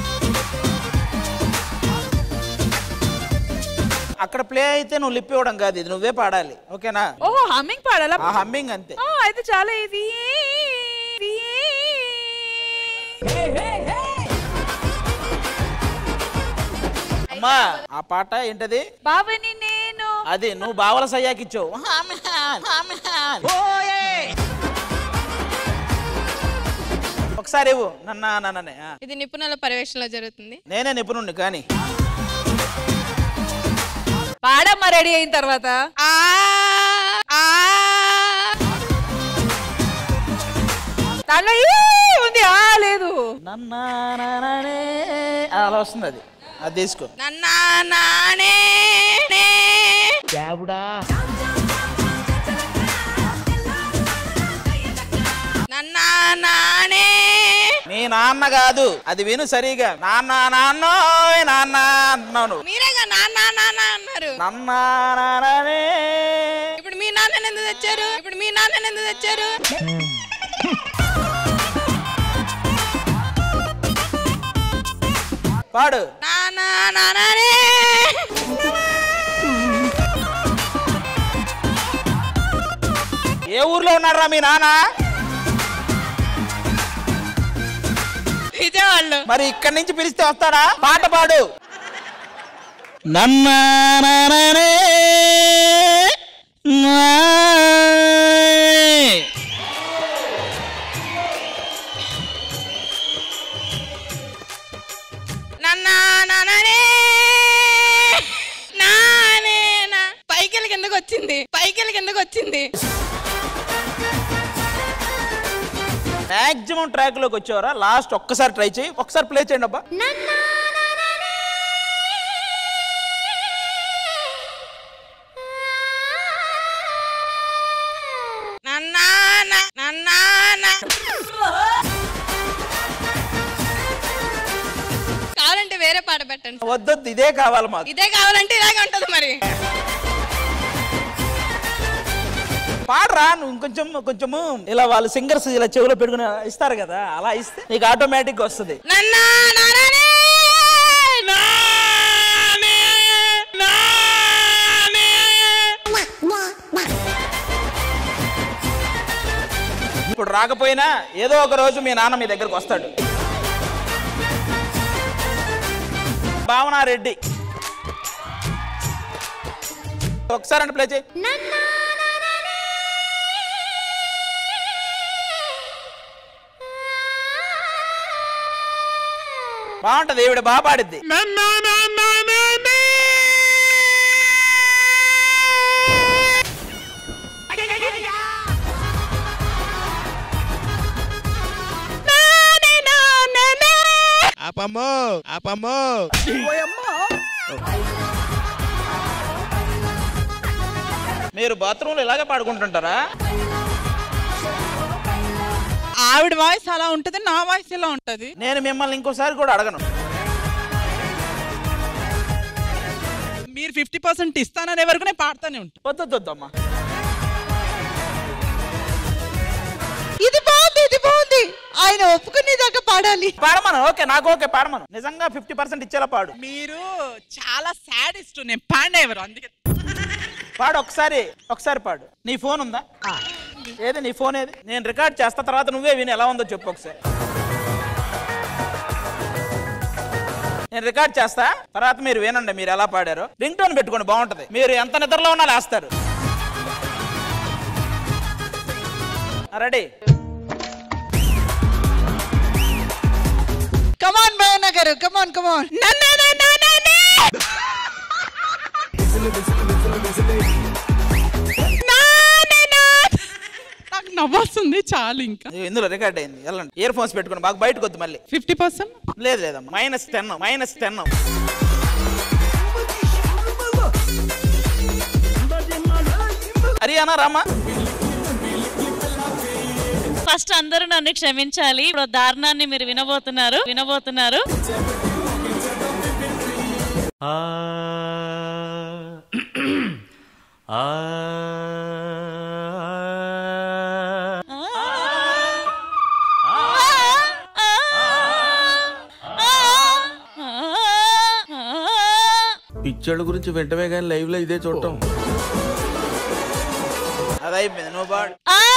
అక్కడ ప్లే అయితే నువ్వు లిప్ ఇవ్వడం కాదు ఇది నువ్వే పాడాలి ఓకేనా ఓహో హమ్మింగ్ పాడాలా ఆ హమ్మింగ్ అంతే ఆ, అయితే చాలా ఇది అమ్మా ఆ పాట ఏంటది బావని నేను అది నువ్వు బావల సయ్యాకి ఇచ్చావు ఒకసారి ఇవ్వు నన్న నన్ననే ఆ. ఇది నిపుణుల పర్యవేక్షణలో జరుగుతుంది నేనే నిపుణుణ్ణి కానీ పాడమ్మా రెడీ అయిన తర్వాత దాంట్లో ఈ ఉంది ఆ లేదు అలా వస్తుంది అది అది తీసుకో నానే దేవుడా నానే మీ నాన్న కాదు అది విను సరిగా నాన్న నాన్న నాన్న అంటున్నాను మీరేగా నాన్న నాన్న అన్నారు నన్న నాన్ననే. ఇప్పుడు మీ నాన్న ఎందుకు తెచ్చారు ఇప్పుడు మీ నాన్న ఎందుకు తెచ్చారు పాడు నాన్న నానే ఏ ఊర్లో ఉన్నారా మీ నాన్న విజయవాడలో మరి ఇక్కడి నుంచి పిలిస్తే వస్తాడా పాట పాడు నన్న నాన్ననే నాయ్. నాన్న నానే నానే నా పైకెళ్ళి కిందకు వచ్చింది పైకెళ్ళి కిందకు వచ్చింది మాక్సిమం ట్రాక్ లోకి వచ్చేవారా లాస్ట్ ఒక్కసారి ట్రై చేయి ఒకసారి ప్లే చేయండి అబ్బా నన్నాన నన్నాన కావాలంటే వేరే పాట పెట్టండి వద్దొద్దు ఇదే కావాలి మాకు ఇదే కావాలంటే ఇలాగే ఉంటది మరి పాడరా నువ్వు ఇంకొంచెం కొంచెము ఇలా వాళ్ళు సింగర్స్ ఇలా చెవిలో పెట్టుకుని ఇస్తారు కదా అలా ఇస్తే నీకు ఆటోమేటిక్ వస్తుంది నన్నా నానే ఇప్పుడు రాకపోయినా ఏదో ఒక రోజు మీ నాన్న మీ దగ్గరకు వస్తాడు భావనారెడ్డి ఒకసారి అంటే ప్లే చేయి బాగుంటది ఈవిడ బాగా పాడిద్ది ఆపమ్మో ఆపమ్మో మీరు బాత్రూంలో ఇలాగే పాడుకుంటుంటారా ఆవిడ వాయిస్ అలా ఉంటది నా వాయిస్ ఇలా ఉంటది నేను మిమ్మల్ని ఇంకోసారి కూడా అడగను మీరు ఫిఫ్టీ పర్సెంట్ ఇస్తాననే వరకు నేను పాడుతూనే ఉంటాను వద్దొద్దమ్మా ఇది బాగుంది ఇది బాగుంది ఆయన ఒప్పుకునేదాకా పాడాలి పాడమను ఓకే నాకు ఓకే పాడమను నిజంగా ఫిఫ్టీ పర్సెంట్ ఇచ్చేలా పాడు మీరు చాలా సాడిస్ట్ నేను పాడేవారు అందుకే పాడు ఒకసారి ఒకసారి పాడు నీ ఫోన్ ఉందా ఏది నీ ఫోన్ ఏది నేను రికార్డ్ చేస్తా తర్వాత నువ్వే విని ఎలా ఉందో చెప్పు ఒకసారి నేను రికార్డ్ చేస్తా తర్వాత మీరు వినండి మీరు ఎలా పాడారో రింగ్ టోన్ పెట్టుకోండి బాగుంటది మీరు ఎంత నిద్రలో ఉన్నా లేస్తారు రెడీ కమాన్ భయన్న గారు కమాన్ కమాన్ నాకు నవ్వొస్తుంది చాలు ఇంకా ఇందులో రికార్డ్ అయింది వెళ్ళండి ఇయర్ ఫోన్స్ పెట్టుకోండి బాగా బయటకు వద్దు మళ్ళీ ఫిఫ్టీ పర్సెంట్ లేదు లేదమ్మా మైనస్ టెన్ మైనస్ టెన్ హరియానా రామా ఫస్ట్ అందరూ నన్ను క్షమించాలి ఇప్పుడు దారుణాన్ని మీరు వినబోతున్నారు వినబోతున్నారు ఆ ఆ పిచ్చోళ్ళ గురించి వెంటనే కానీ లైవ్ లో ఇదే చూడటం అదైపోయింది నువ్వు పాడు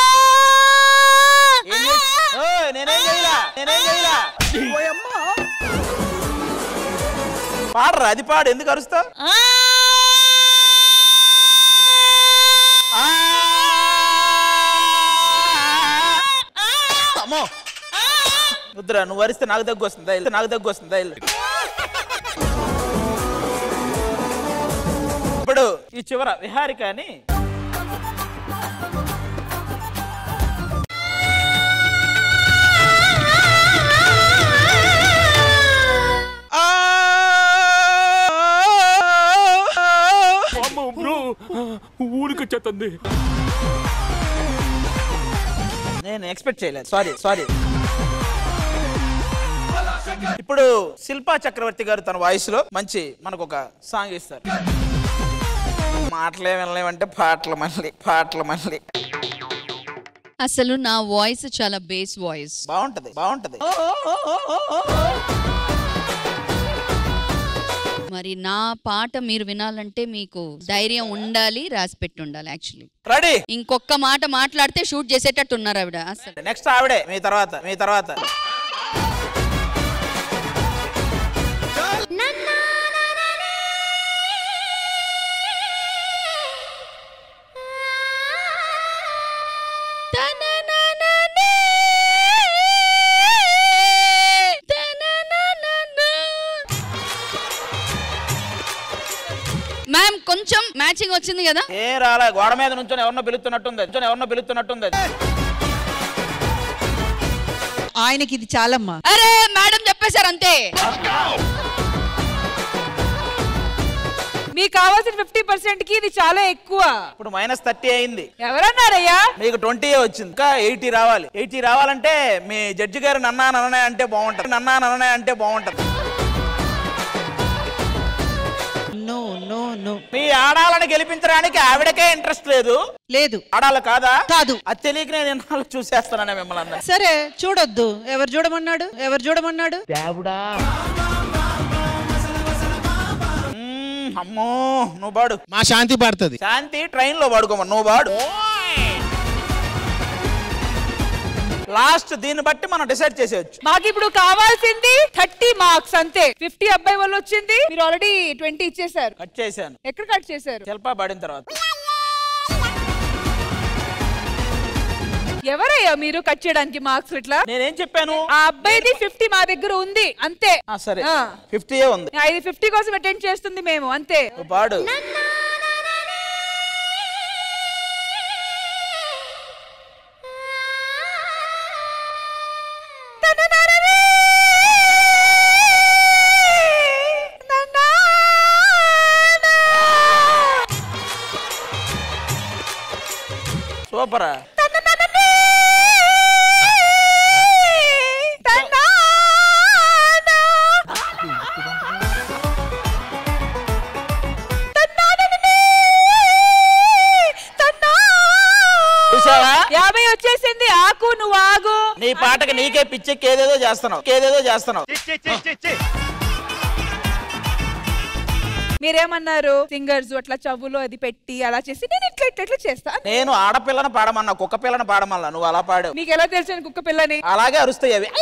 ఏం చేస్- ఓయ్, నేనేం చేయలా నేనేం చేయలా పాడరా అది పాడు ఎందుకు అరుస్తావు అమ్మో వద్దురా నువ్వు అరిస్తే నాకు దగ్గు వస్తుందా ఇల్లు నాకు దగ్గు వస్తుందా ఇల్లు ఇప్పుడు ఈ చివర విహారిక అని బ్రో ఊరికొచ్చేస్తుంది నేను ఎక్స్పెక్ట్ చేయలేదు సారీ సారీ ఇప్పుడు శిల్పా చక్రవర్తి గారు తన వాయిస్ లో మంచి మనకు ఒక సాంగ్ ఇస్తారు మాటలే వినలేమంటే పాటలు మళ్ళీ పాటలు మళ్ళీ అసలు నా వాయిస్ చాలా బేస్ వాయిస్ బాగుంటది బాగుంటది మరి నా పాట మీరు వినాలంటే మీకు ధైర్యం ఉండాలి రాసి పెట్టి ఉండాలి యాక్చువల్లీ రెడీ ఇంకొక మాట మాట్లాడితే షూట్ చేసేటట్టు ఉన్నారు ఆవిడ అసలు నెక్స్ట్ ఆవిడే మీ తర్వాత మీ తర్వాత మ్యామ్ కొంచెం మ్యాచింగ్ వచ్చింది కదా ఏ రాలే గోడ మీద నుంచి ఎవరినో పిలుస్తున్నట్టుంది నుంచొని ఎవరినో పిలుస్తున్నట్టుంది ఆయనకి ఇది చాలమ్మా అరే మేడం చెప్పేశారు అంతే మీకు కావాల్సిన ఫిఫ్టీ పర్సెంట్ కి ఇది చాలా ఎక్కువ ఇప్పుడు మైనస్ థర్టీ అయింది ఎవరన్నారయ్యా మీకు ట్వంటీ వచ్చింది ఇంకా ఎయిటీ రావాలి ఎయిటీ రావాలంటే మీ జడ్జి గారు నన్నా నన్ననే అంటే బాగుంటది నన్నా నన్ననే అంటే బాగుంటది నో నో నో మీ ఆడాలని గెలిపించడానికి ఆవిడకే ఇంట్రెస్ట్ లేదు లేదు ఆడాలి కాదా కాదు అది తెలియక నేను ఎన్నాళ్ళు చూసేస్తాననే మిమ్మల్ని అందరినీ. సరే చూడొద్దు ఎవరు చూడమన్నాడు ఎవరు చూడమన్నాడు మ్మ్, అమ్మో నువ్వు పాడు మా శాంతి పడుతుంది శాంతి ట్రైన్ లో పాడుకోమని నువ్వు పాడు లాస్ట్ దీన్ని బట్టి మనం డిసైడ్ చేసేయచ్చు మాకు ఇప్పుడు కావాల్సింది థర్టీ మార్క్స్ అంతే ఫిఫ్టీ అబ్బాయి వల్ల వచ్చింది మీరు ఆల్రెడీ ట్వంటీ ఇచ్చేసారు కట్ చేశాను ఎక్కడ కట్ చేశారు శిల్ప పడిన తర్వాత ఎవరయ్యా మీరు కట్ చేయడానికి మార్క్స్ ఇట్లా నేనేం చెప్పాను ఆ అబ్బాయిది ఫిఫ్టీ మా దగ్గర ఉంది అంతే ఆ, సరే ఆ. ఫిఫ్టీ ఉంది ఆ, ఇది ఫిఫ్టీ కోసం అటెండ్ చేస్తుంది మేము అంతే నువ్వు పాడు సూపరా చూసావా యాభై వచ్చేసింది ఆకు నువ్వు ఆగు నీ పాటకి నీకే పిచ్చెక్కి ఏదేదో చేస్తున్నావు ఏదేదో చేస్తున్నావు మీరేమన్నారు సింగర్స్ అట్లా చవులు అది పెట్టి అలా చేసి నేను ఇట్లా ఇట్లా ఇట్లా చేస్తా నేను ఆడపిల్లను పాడమన్నా కుక్క పిల్లని పాడమన్నా నువ్వు అలా పాడావు మీకు ఎలా తెలుసు నేను కుక్క పిల్లని అలాగే అరుస్తాయి అవి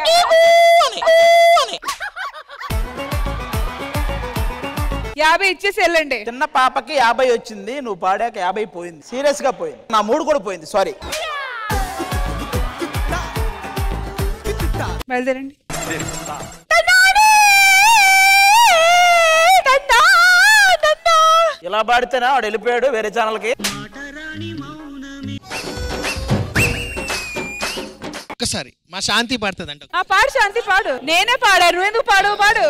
యాభై ఇచ్చేసి వెళ్ళండి చిన్న పాపకి యాభై వచ్చింది నువ్వు పాడాక యాభై పోయింది సీరియస్ గా పోయింది నా మూడు కూడా పోయింది సారీ బయలుదేరండి ఇలా పాడితేనా వాడు వెళ్ళిపోయాడు వేరే ఛానల్కి ఒక్కసారి మా శాంతి పడుతుంది అంట ఆ పాడు శాంతి పాడు నేనే పాడాను నువ్వు ఎందుకు పాడు పాడు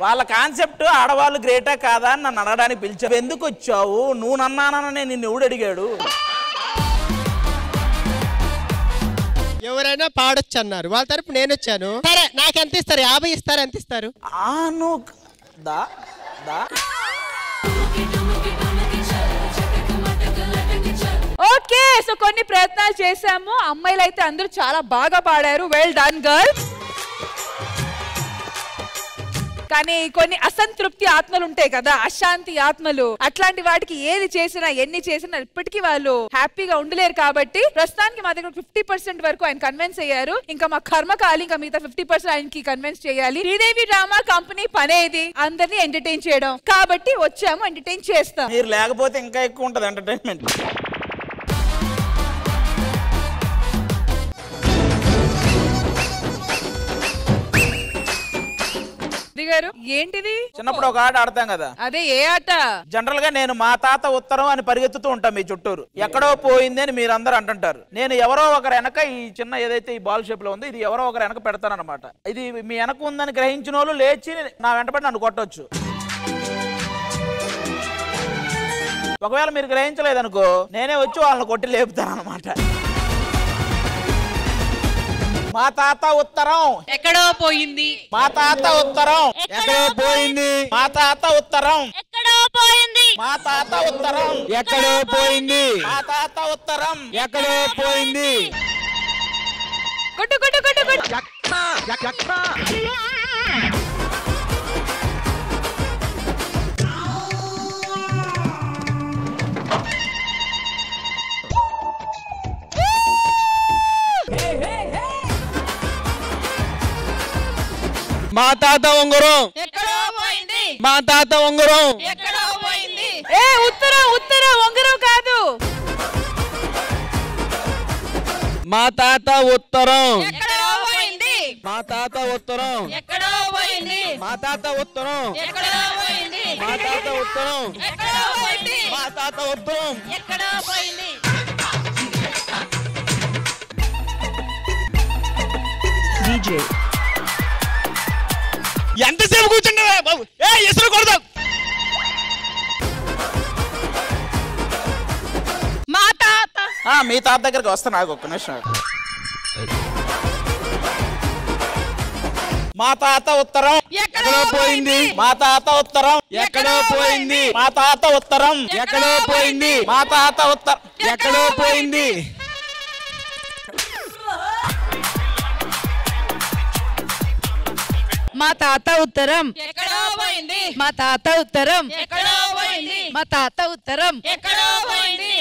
వాళ్ళ కాన్సెప్ట్ ఆడవాళ్ళు గ్రేటా కాదా అని నన్ను అడగడానికి పిలిచావు ఎందుకు వచ్చావు నువ్వు నన్నానని నిన్ను ఎవడు అడిగాడు ఎవరైనా పాడొచ్చు అన్నారు వాళ్ళ తరపు నేను వచ్చాను సరే నాకు ఎంత ఇస్తారు యాభై ఇస్తారు ఎంత ఇస్తారు ఆను దా దా ఓకే సో కొన్ని ప్రయత్నాలు చేశాము అమ్మాయిలు అయితే అందరూ చాలా బాగా పాడారు వెల్ డన్ గర్ల్స్ కానీ కొన్ని అసంతృప్తి ఆత్మలు ఉంటాయి కదా అశాంతి ఆత్మలు అట్లాంటి వాటికి ఏది చేసినా ఎన్ని చేసినా ఇప్పటికీ వాళ్ళు హ్యాపీగా ఉండలేరు కాబట్టి ప్రస్తుతానికి మా దగ్గర ఫిఫ్టీ పర్సెంట్ వరకు ఆయన కన్విన్స్ అయ్యారు ఇంకా మా కర్మకాలి ఇంకా మిగతా ఫిఫ్టీ పర్సెంట్ ఆయనకి కన్విన్స్ చేయాలి శ్రీదేవి డ్రామా కంపెనీ పనేది అందరినీ ఎంటర్టైన్ చేయడం కాబట్టి వచ్చాము ఎంటర్టైన్ చేస్తాం మీరు లేకపోతే ఇంకా ఎక్కువ ఉంటుంది ఎంటర్టైన్మెంట్ ఇది గారు ఏంటిది చిన్నప్పుడు ఒక ఆట ఆడతాం కదా అదే ఏ ఆట జనరల్ గా నేను మా తాత ఉత్తరం అని పరిగెత్తుతూ ఉంటాం మీ చుట్టూరు ఎక్కడో పోయింది అని మీరు అందరూ అంటుంటారు నేను ఎవరో ఒకరు వెనక ఈ చిన్న ఏదైతే ఈ బాల్ షేప్ లో ఉందో ఇది ఎవరో ఒకరు వెనక పెడతానన్నమాట ఇది మీ వెనక ఉందని గ్రహించిన వాళ్ళు లేచి నా వెంటబడి నన్ను కొట్టొచ్చు ఒకవేళ మీరు గ్రహించలేదనుకో నేనే వచ్చి వాళ్ళని కొట్టి లేపుతాను అనమాట మా తాత ఉత్తరం ఎక్కడో పోయింది మా తాత ఉత్తరం ఎక్కడో పోయింది మా తాత ఉత్తరం ఎక్కడో పోయింది మా తాత ఉత్తరం ఎక్కడో పోయింది మా తాత ఉత్తరం ఎక్కడో పోయింది కొట్టు కొట్టు కొట్టు కొట్టు మా తాత ఉంగరం ఎక్కడో పోయింది మా తాత ఉంగరం ఎక్కడో పోయింది ఏ ఉత్తరం ఉత్తరం ఉంగరం కాదు మా తాత ఉత్తరం ఎక్కడో పోయింది మా తాత ఉత్తరం ఎక్కడో పోయింది మా తాత ఉత్తరం ఎక్కడో పోయింది మా తాత ఉత్తరం ఎక్కడో పోయింది మా తాత ఉత్తరం ఎక్కడో పోయింది డీజే ఎంతసేపు కూర్చుంటావా బాబు ఏ ఎసురు కొడదాం మా తాత ఆ, మీ తాత దగ్గరికి వస్తా నాకు ఒక్క నిమిషం మా తాత ఉత్తరం ఎక్కడో పోయింది మా తాత ఉత్తరం ఎక్కడో పోయింది మా తాత ఉత్తరం ఎక్కడో పోయింది మా తాత ఉత్తరం ఎక్కడో పోయింది మా తాత ఉత్తరం ఎక్కడో పోయింది మా తాత ఉత్తరం ఎక్కడో పోయింది మా తాత ఉత్తరం ఎక్కడో పోయింది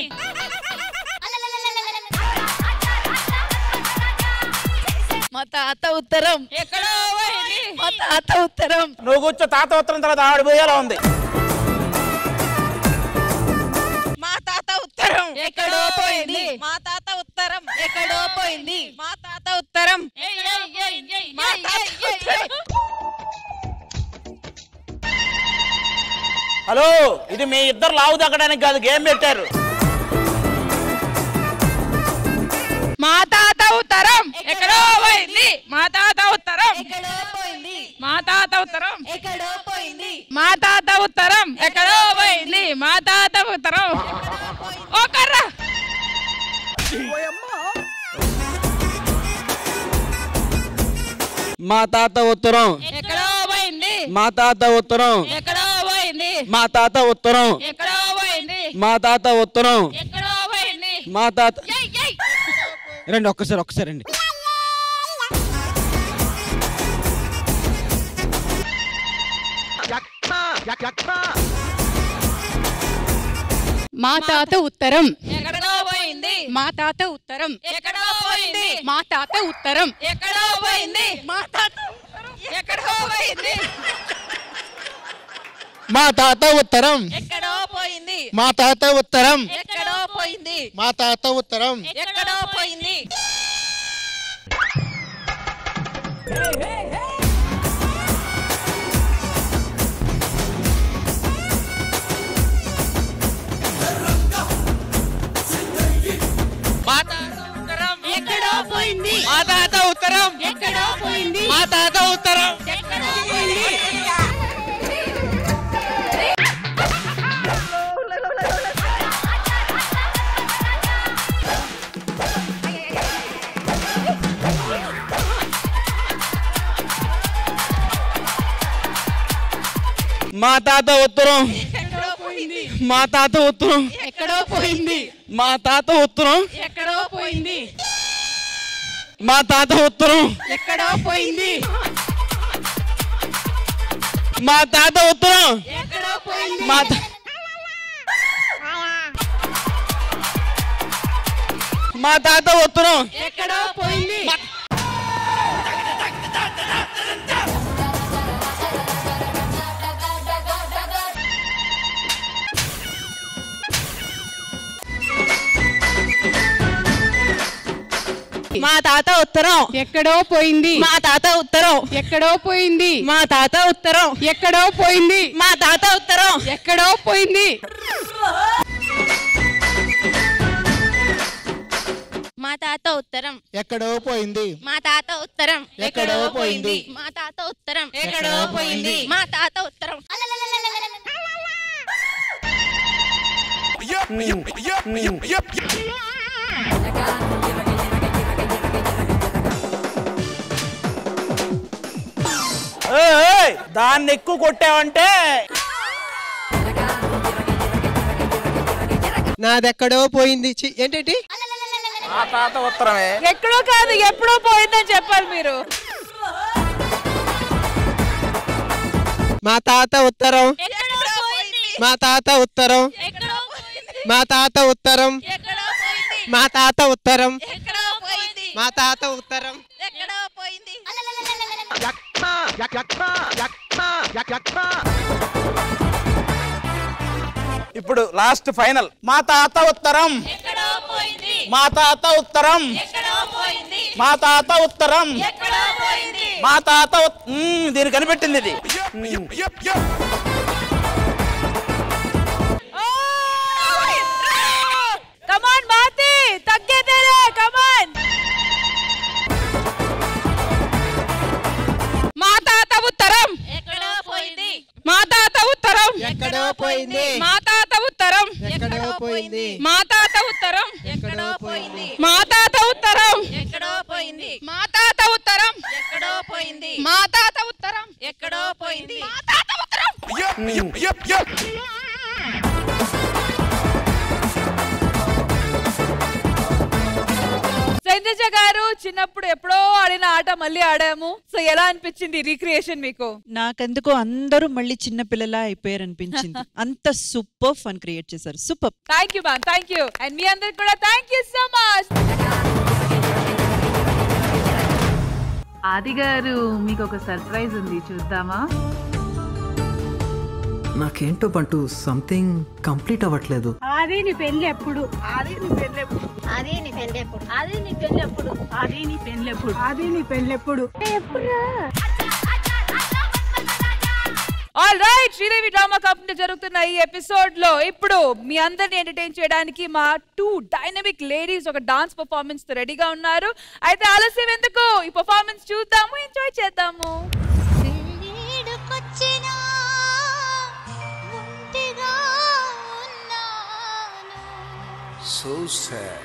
మా తాత ఉత్తరం ఎక్కడో పోయింది మా తాత ఉత్తరం నువ్వు కూర్చో తాత ఉత్తరం తర్వాత ఆవిడ పోయేలా ఉంది మా తాత ఉత్తరం ఎక్కడో పోయింది మా తాత ఉత్తరం ఎక్కడో పోయింది మా తాత ఉత్తరం మా తాత ఉత్తరం హలో ఇది మీ ఇద్దరు లావు తగ్గడానికి కాదు గేమ్ పెట్టారు మా తాత ఉత్తరం ఎక్కడో పోయింది మా తాత ఉత్తరం ఎక్కడో పోయింది మా తాత ఉత్తరం ఎక్కడో పోయింది మా తాత ఉత్తరం ఎక్కడో పోయింది మా తాత ఉత్తరం ఓ కర్ర మా తాత ఉత్తరం ఎక్కడో పోయింది మా తాత ఉత్తరం ఎక్కడో పోయింది మా తాత ఉత్తరం ఎక్కడో పోయింది మా తాత ఉత్తరం ఎక్కడో పోయింది మా తాత ఏయ్, ఏయ్. రండి ఒక్కసారి ఒక్కసారి రండి మా తాత ఉత్తరం ఎక్కడో పోయింది మా తాత ఉత్తరం ఎక్కడో పోయింది మా తాత ఉత్తరం ఎక్కడో పోయింది మా తాత ఎక్కడో పోయింది మా తాత ఉత్తరం ఎక్కడో పోయింది మా తాత ఉత్తరం ఎక్కడో పోయింది మా తాత ఉత్తరం ఎక్కడో పోయింది మా తాత ఉత్తరం ఎక్కడో పోయింది మా తాత ఉత్తరం ఎక్కడో పోయింది మా తాత ఉత్తరం ఎక్కడో పోయింది మా తాత ఉత్తరం మా తాత ఉత్తరం ఎక్కడో పోయింది మా తాత ఉత్తరం ఎక్కడో పోయింది మా తాత ఉత్తరం ఎక్కడో పోయింది మా తాత ఉత్తరం ఎక్కడో పోయింది మా తా- మా తాత ఉత్తరం ఎక్కడో పోయింది మా తాత ఉత్తరం ఎక్కడో పోయింది మా తాత ఉత్తరం ఎక్కడో పోయింది మా తాత ఉత్తరం ఎక్కడో పోయింది మా తాత ఉత్తరం ఎక్కడో పోయింది మా తాత ఉత్తరం ఎక్కడో పోయింది మా తాత ఉత్తరం ఎక్కడో పోయింది. మా తాత ఉత్తరం ఎక్కడో పోయింది. మా తాత ఉత్తరం ఏయ్, ఏయ్, దాన్ని ఎక్కువ కొట్టావంటే నాదెక్కడో పోయింది చి, ఏంటంటే మా తాత ఉత్తరమే ఎక్కడో కాదు ఎప్పుడో పోయిందని చెప్పాలి మీరు మా తాత ఉత్తరం మా తాత ఉత్తరం మా తాత ఉత్తరం మా తాత ఉత్తరం మా తాత ఉత్తరం ఇప్పుడు లాస్ట్ ఫైనల్ మా తాత ఉత్తరం మా తాత ఉత్తరం మా తాత ఉత్తరం మా తాత ఉత్- మ్మ్, దీన్ని కనిపెట్టింది ఇది కమాన్ మాతి తగ్గేదేలే కమాన్ మా తాత ఉత్తరం మా తాత ఉత్తరం ఎక్కడో పోయింది మా తాత ఉత్తరం ఎక్కడో పోయింది మా తాత ఉత్తరం ఎక్కడో పోయింది మా తాత ఉత్తరం ఎక్కడో పోయింది మా తాత ఉత్తరం ఎక్కడో పోయింది మా తాత ఉత్తరం ఎక్కడో పోయింది మా తాత ఉత్తరం సంజయ్ గారు చిన్నప్పుడు ఎప్పుడో ఆడిన ఆట మళ్ళీ ఆడాము సో ఎలా అనిపించింది రీక్రియేషన్ మీకు నాకెందుకో అందరూ మళ్ళీ చిన్న పిల్లలా అయిపోయారు అనిపించింది అంత సూపర్ ఫన్ క్రియేట్ చేశారు super thank you ma'am thank you and మీ అందరికి కూడా థ్యాంక్ యూ సో మచ్ ఆది గారు మీకు ఒక సర్ప్రైజ్ ఉంది చూద్దామా నాకేంటో బంటూ సంథింగ్ కంప్లీట్ అవ్వట్లేదు ఆది నీ పెళ్ళి ఎప్పుడు ఆది నీ పెళ్ళి ఎప్పుడు అదే నీ పెళ్ళి ఎప్పుడు అదే నీ పెళ్ళి ఎప్పుడు ఆది నీ పెళ్ళి ఎప్పుడు ఆది నీ పెళ్ళి ఎప్పుడు all right Sridevi drama company జరుగుతున్న ఈ ఎపిసోడ్ లో ఇప్పుడు మీ అందరిని ఎంటర్టైన్ చేయడానికి మా టూ డైనమిక్ లేడీస్ ఒక డాన్స్ పర్ఫార్మెన్స్ తో రెడీగా ఉన్నారు అయితే ఆలస్యం ఎందుకు ఈ పర్ఫార్మెన్స్ చూద్దాము ఎంజాయ్ చేద్దాము ఈడుకొచ్చినా ఒంటిగా ఉన్నాను సో సాడ్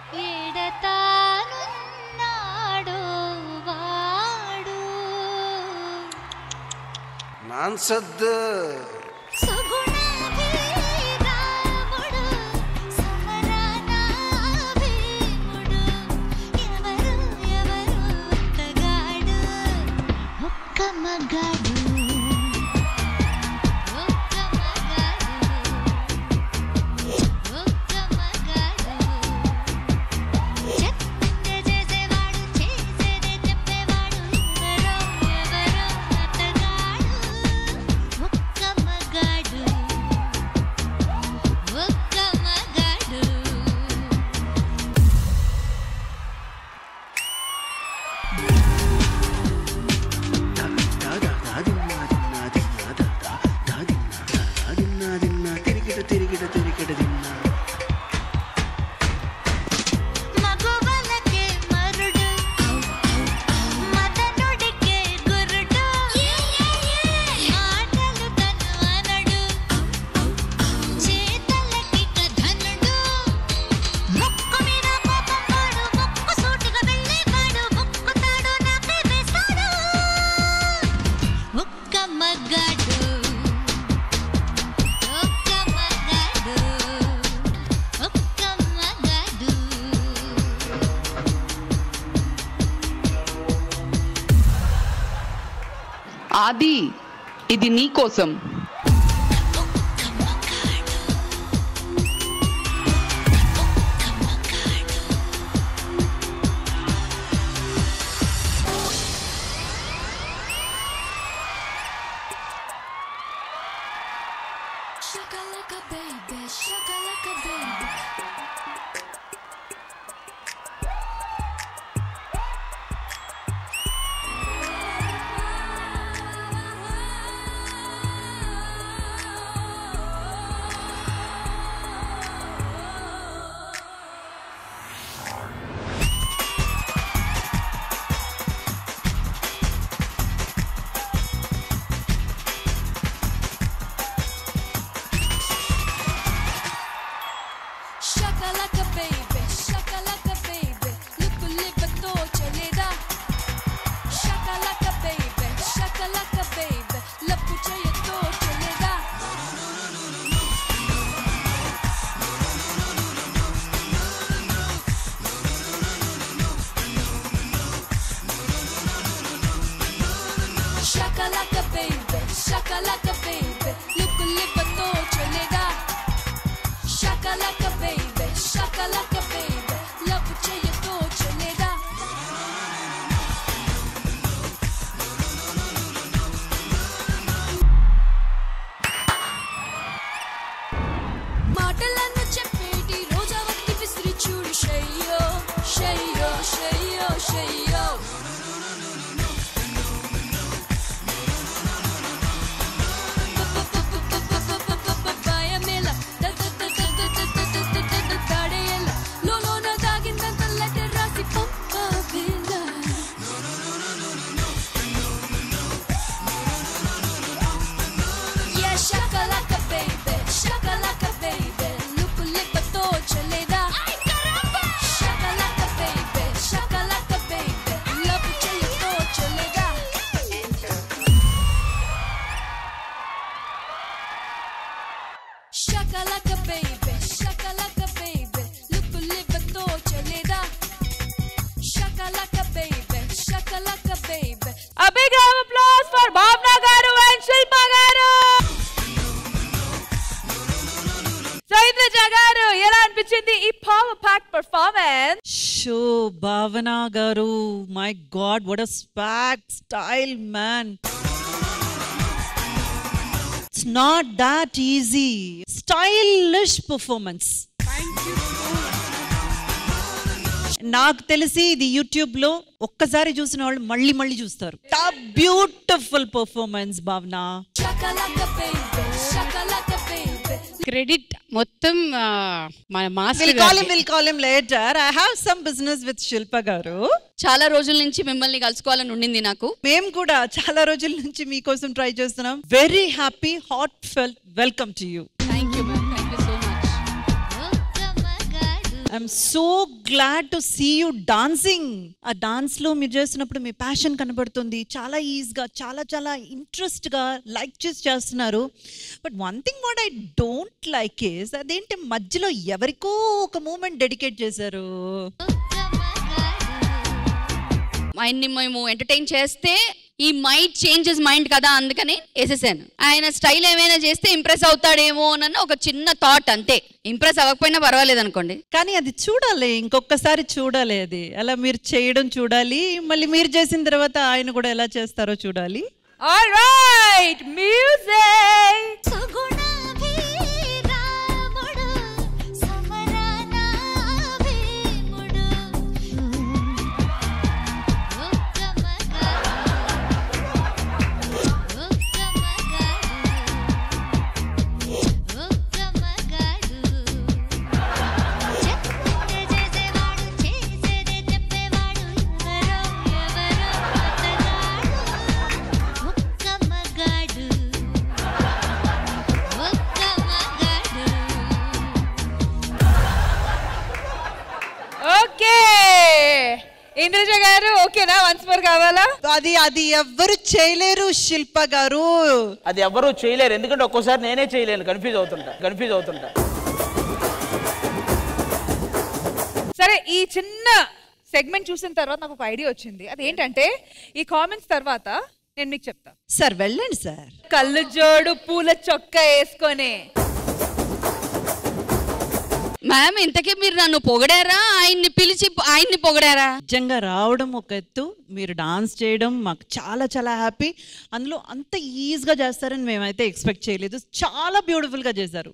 ఈడతానున్నాడు వాడు నాన్సద్దు సుగుణాభిరాముడు, సమరాన భీముడు. ఎవరు ఎవరు ఒక్కగాడు, ఒక్క మగాడు ఒక్క మగాడు ఒక్క మగాడు చెప్తే చేసేవాడు చేసేదే చెప్పేవాడు ఎవరో ఎవరో అతగాడు ఒక్క మగాడు ఒక్క మగాడు తిరిగిట తిరిగిట తిరిగిట తిన్నా మగవలకే మరుడు మదనుడికే గురుడు మాటలు తను అనడు చేతలకిక ధనుడు ముక్కు మీద కోపం వాడు ముక్కు సూటిగా వెళ్ళేవాడు ముక్కుతాడు నాకే వేస్తాడు ఒక్క మగాడు ఆది ఇది నీ కోసం Shakalaka baby, shakalaka baby. Shakalaka baby, shakalaka baby, luku lipa to chaleda. Shakalaka baby, shakalaka baby, lapu chaya to chaleda. Shakalaka baby, shakalaka baby, luku lipa to chaleda. Shakalaka baby, shakalaka baby, love chaya to chaleda. మాటలను చెప్పేటి రోజా వక్తి విసిరి చూడు షయ్యో షయ్యో షయ్యో షయ్యో భయమేల తడేల లోలోన దాగిందంత లెటర్ రాసి పంపవేల Yeah, shakalaka baby, shakalaka baby, lupu lipato chaleda. Shakalaka baby, shakalaka baby, lupu chalato chaleda. Shakalaka baby, shakalaka baby, lupu lipato chaleda. Shakalaka baby, shakalaka baby. A big round of applause for Bhavna garu and Shilpa garu. So Indraja garu ఎలా అనిపించింది ఈ power pack performance show Bhavana garu my god what a spark style man it's not that easy stylish performance నాకు తెలిసి ఇది యూట్యూబ్ లో ఒక్కసారి చూసిన వాళ్ళు మళ్ళీ మళ్ళీ చూస్తారు beautiful performance Bhavana Shakalaka baby, shakalaka baby. Credit మొత్తం ఆ, మన master will call him will call him later I have some business with Shilpa garu చాలా రోజుల నుంచి మిమ్మల్ని కలుసుకోవాలని ఉండింది నాకు మేము కూడా చాలా రోజుల నుంచి మీకోసం ట్రై చేస్తున్నాం very happy heartfelt welcome to you thank you ma'am thank you so much I'm so glad to see you dancing ఆ డాన్స్ లో మీరు చేస్తున్నప్పుడు మీ ప్యాషన్ కనబడుతుంది చాలా ఈజీగా చాలా చాలా ఇంట్రెస్ట్ గా లైక్ చేసి చేస్తున్నారు but one thing what I don't like is అదేంటి మధ్యలో ఎవరికో ఒక మూమెంట్ డెడికేట్ చేశారు ఆయన్ని మేము ఎంటర్టైన్ చేస్తే ఈ మైండ్ చేంజెస్ మైండ్ కదా అందుకని వేసేసాను ఆయన స్టైల్ ఏమైనా చేస్తే ఇంప్రెస్ అవుతాడేమో అన్న ఒక చిన్న థాట్ అంతే ఇంప్రెస్ అవ్వకపోయినా పర్వాలేదు అనుకోండి కానీ అది చూడాలి ఇంకొకసారి చూడాలి అది అలా మీరు చేయడం చూడాలి మళ్ళీ మీరు చేసిన తర్వాత ఆయన కూడా ఎలా చేస్తారో చూడాలి all right music okay Indraja garu ఓకేనా వన్స్ మోర్ కావాలా అది అది ఎవ్వరు చేయలేరు శిల్ప గారు అది ఎవరు చేయలేరు ఎందుకంటే ఒక్కోసారి నేనే చేయలేను కన్ఫ్యూజ్ అవుతుంటా కన్ఫ్యూజ్ అవుతుంటా సరే ఈ చిన్న సెగ్మెంట్ చూసిన తర్వాత నాకు ఒక ఐడియా వచ్చింది అదేంటంటే ఈ కామెంట్స్ తర్వాత నేను మీకు చెప్తా సార్ వెళ్ళండి సార్ కళ్ళు జోడు పూల చొక్కా వేసుకొని మ్యామ్ ఇంతకీ మీరు నన్ను పొగడారా ఆయన్ని పిలిచి ఆయన్ని పొగడారా నిజంగా రావడం ఒక ఎత్తు మీరు డాన్స్ చేయడం మాకు చాలా చాలా హ్యాపీ అందులో అంత ఈజీగా చేస్తారని మేమైతే ఎక్స్పెక్ట్ చేయలేదు చాలా బ్యూటిఫుల్గా చేశారు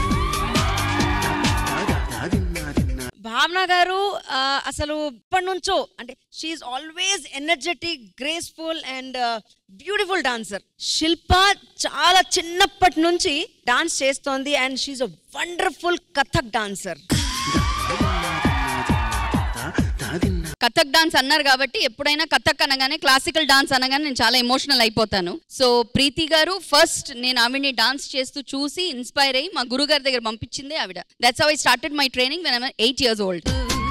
భావన గారు ఆ, అసలు ఇప్పటి నుంచో అంటే she always energetic graceful and beautiful dancer Shilpa చాలా చిన్నప్పటి నుంచి డాన్స్ చేస్తోంది and she a wonderful Kathak dancer Kathak dance అన్నారు కాబట్టి ఎప్పుడైనా కథక్ అనగానే క్లాసికల్ డాన్స్ అనగానే నేను చాలా ఎమోషనల్ అయిపోతాను సో ప్రీతి గారు ఫస్ట్ నేను ఆవిడని డాన్స్ చేస్తూ చూసి ఇన్స్పైర్ అయ్యి మా గురుగారి దగ్గర పంపించిందే ఆవిడ that's how I started my training when I eight years old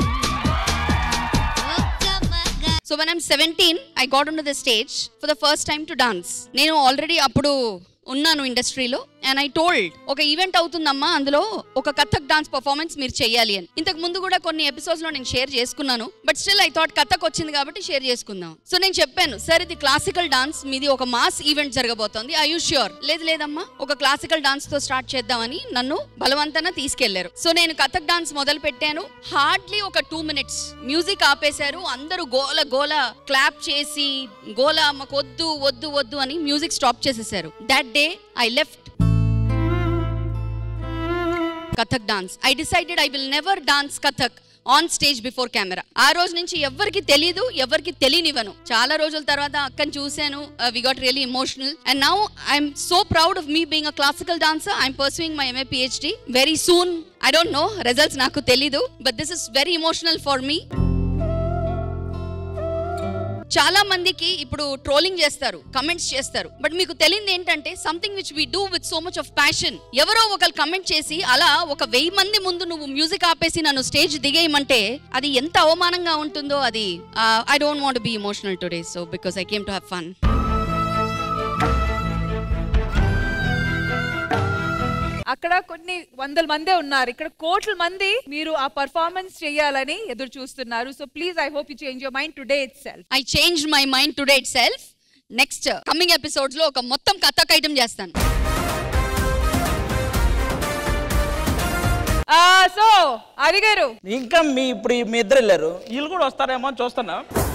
so when I'm seventeen I got on the stage for the first time to dance నేను ఆల్రెడీ అప్పుడు ఉన్నాను ఇండస్ట్రీలో అండ్ ఐ టోల్డ్ ఒక ఈవెంట్ అవుతుందమ్మా అందులో ఒక కథక్ డాన్స్ పర్ఫార్మెన్స్ మీరు చేయాలి అని ఇంతకు ముందు కూడా కొన్ని ఎపిసోడ్స్ లో నేను షేర్ చేసుకున్నాను but still I thought Kathak వచ్చింది కాబట్టి షేర్ చేసుకుందాం సో నేను చెప్పాను సార్ ఇది క్లాసికల్ డాన్స్ మీది ఒక మాస్ ఈవెంట్ జరగబోతోంది ఐ యూ ష్యూర్ లేదు లేదమ్మా ఒక క్లాసికల్ డాన్స్ తో స్టార్ట్ చేద్దామని నన్ను బలవంతంగా తీసుకెళ్లారు సో నేను కథక్ డాన్స్ మొదలు పెట్టాను హార్డ్లీ ఒక టూ మినిట్స్ మ్యూజిక్ ఆపేశారు అందరూ గోల గోల క్లాప్ చేసి గోల మాకు వద్దు వద్దు వద్దు అని మ్యూజిక్ స్టాప్ చేసేసారు that day I left Kathak dance I decided I will never dance Kathak on stage before camera ఆ రోజు నుంచి ఎవరికి తెలియదు ఎవరికి తెలియనివ్వను చాలా రోజుల తర్వాత అక్కని చూశాను we got really emotional and now I'm so proud of me being a classical dancer I'm pursuing my MA PhD very soon I don't know results నాకు తెలీదు but this is very emotional for me చాలా మందికి ఇప్పుడు ట్రోలింగ్ చేస్తారు కమెంట్స్ చేస్తారు బట్ మీకు తెలియదు ఏంటంటే something which we do with so much of passion ఎవరో ఒకరు కమెంట్ చేసి అలా ఒక వెయ్యి మంది ముందు నువ్వు మ్యూజిక్ ఆపేసి నన్ను స్టేజ్ దిగేయమంటే అది ఎంత అవమానంగా ఉంటుందో అది I don't want be emotional today so because I came to have fun అక్కడ కొన్ని వందల మందే ఉన్నారు ఇక్కడ కోట్ల మంది మీరు ఆ పర్ఫార్మెన్స్ చేయాలని ఎదురు చూస్తున్నారు so please I hope you change your mind today itself I change my mind today itself next coming episodes లో ఒక మొత్తం కథక్ ఐటమ్ చేస్తాను సో అది గారు ఇంకా మీ ఇప్పుడు మీ ఇద్దరు వెళ్ళారు వీళ్ళు కూడా వస్తారేమో అని చూస్తున్నా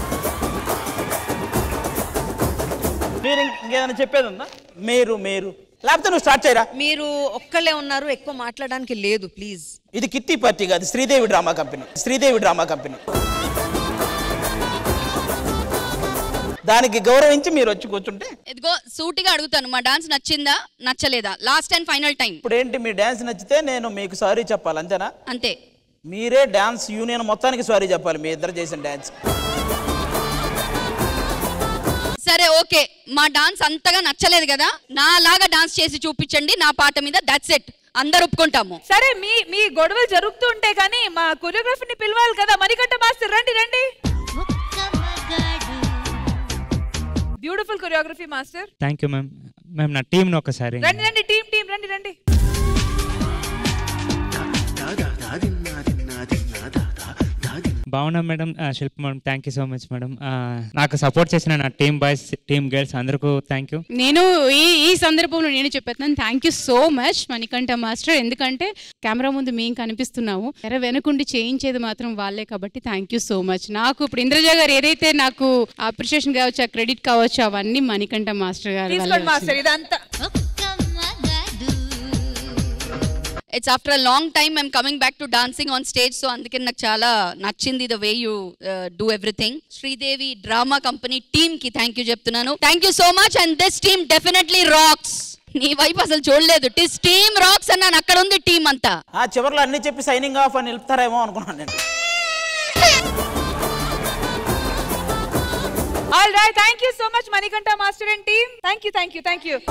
మీరు ఇంక- ఇంకేదైనా చెప్పేది ఉందా మీరు మీరు లేకపోతే నువ్వు స్టార్ట్ చేయరా మీరు ఒక్కళ్ళే ఉన్నారు ఎక్కువ మాట్లాడడానికి లేదు ప్లీజ్ ఇది కిట్టి పార్టీ కాదు Sridevi drama company Sridevi drama company దానికి గౌరవించి మీరు వచ్చి కూర్చుంటే ఇదిగో సూటిగా అడుగుతాను మా డాన్స్ నచ్చిందా నచ్చలేదా లాస్ట్ అండ్ ఫైనల్ టైం ఇప్పుడు ఏంటి మీ డాన్స్ నచ్చితే నేను మీకు సారీ చెప్పాలి అంతేనా అంతే మీరే డాన్స్ యూనియన్ మొత్తానికి సారీ చెప్పాలి మీ ఇద్దరు చేసిన డాన్స్ సరే ఓకే మా డాన్స్ అంతగా నచ్చలేదు కదా నా లాగా డాన్స్ చేసి చూపించండి నా పాట మీద దట్స్ ఇట్ అందరు ఒప్పుకుంటాము సరే మీ మీ గొడవలు జరుగుతూ ఉంటే కానీ మా కొరియోగ్రఫర్ని పిలవాలి కదా మణికంఠ మాస్టర్ రండి రండి beautiful choreography master thank you ma'am ma'am నా టీంని ఒకసారి రండి రండి టీం టీం రండి రండి బాగున్నా మేడం ఆ, Shilpa madam thank you so much madam ఆ, నాకు సపోర్ట్ చేసిన నా టీమ్ బాయ్స్ టీమ్ గర్ల్స్ అందరికీ థ్యాంక్ యూ నేను ఈ ఈ సందర్భంలో నేను చెప్పేస్తున్నాను thank you so much Manikanta master ఎందుకంటే కెమెరా ముందు మేము కనిపిస్తున్నాము తెర వెనకుండి చేయించేది మాత్రం వాళ్ళే కాబట్టి థ్యాంక్ యూ సో మచ్ నాకు ఇప్పుడు ఇంద్రజ గారు ఏదైతే నాకు అప్రిషియేషన్ కావచ్చు ఆ క్రెడిట్ కావచ్చు అవన్నీ మణికంఠ మాస్టర్ గారు తీసుకోండి మాస్టర్ ఇదంతా it's after a long time I'm coming back to dancing on stage so అందుకే నాకు చాలా నచ్చింది the way you do everything Sridevi drama company team కి థ్యాంక్ యూ చెప్తున్నాను thank you so much and this team definitely rocks నీ వైపు అసలు చూడలేదు టిస్ టీమ్ రాక్స్ అన్నాను అక్కడ ఉంది టీం అంతా ఆ చివరిలో అన్ని చెప్పి సైనింగ్ ఆఫ్ అని నిలుపుతారేమో అనుకున్నాను నేను all right thank you so much Manikanta master and team thank you thank you thank you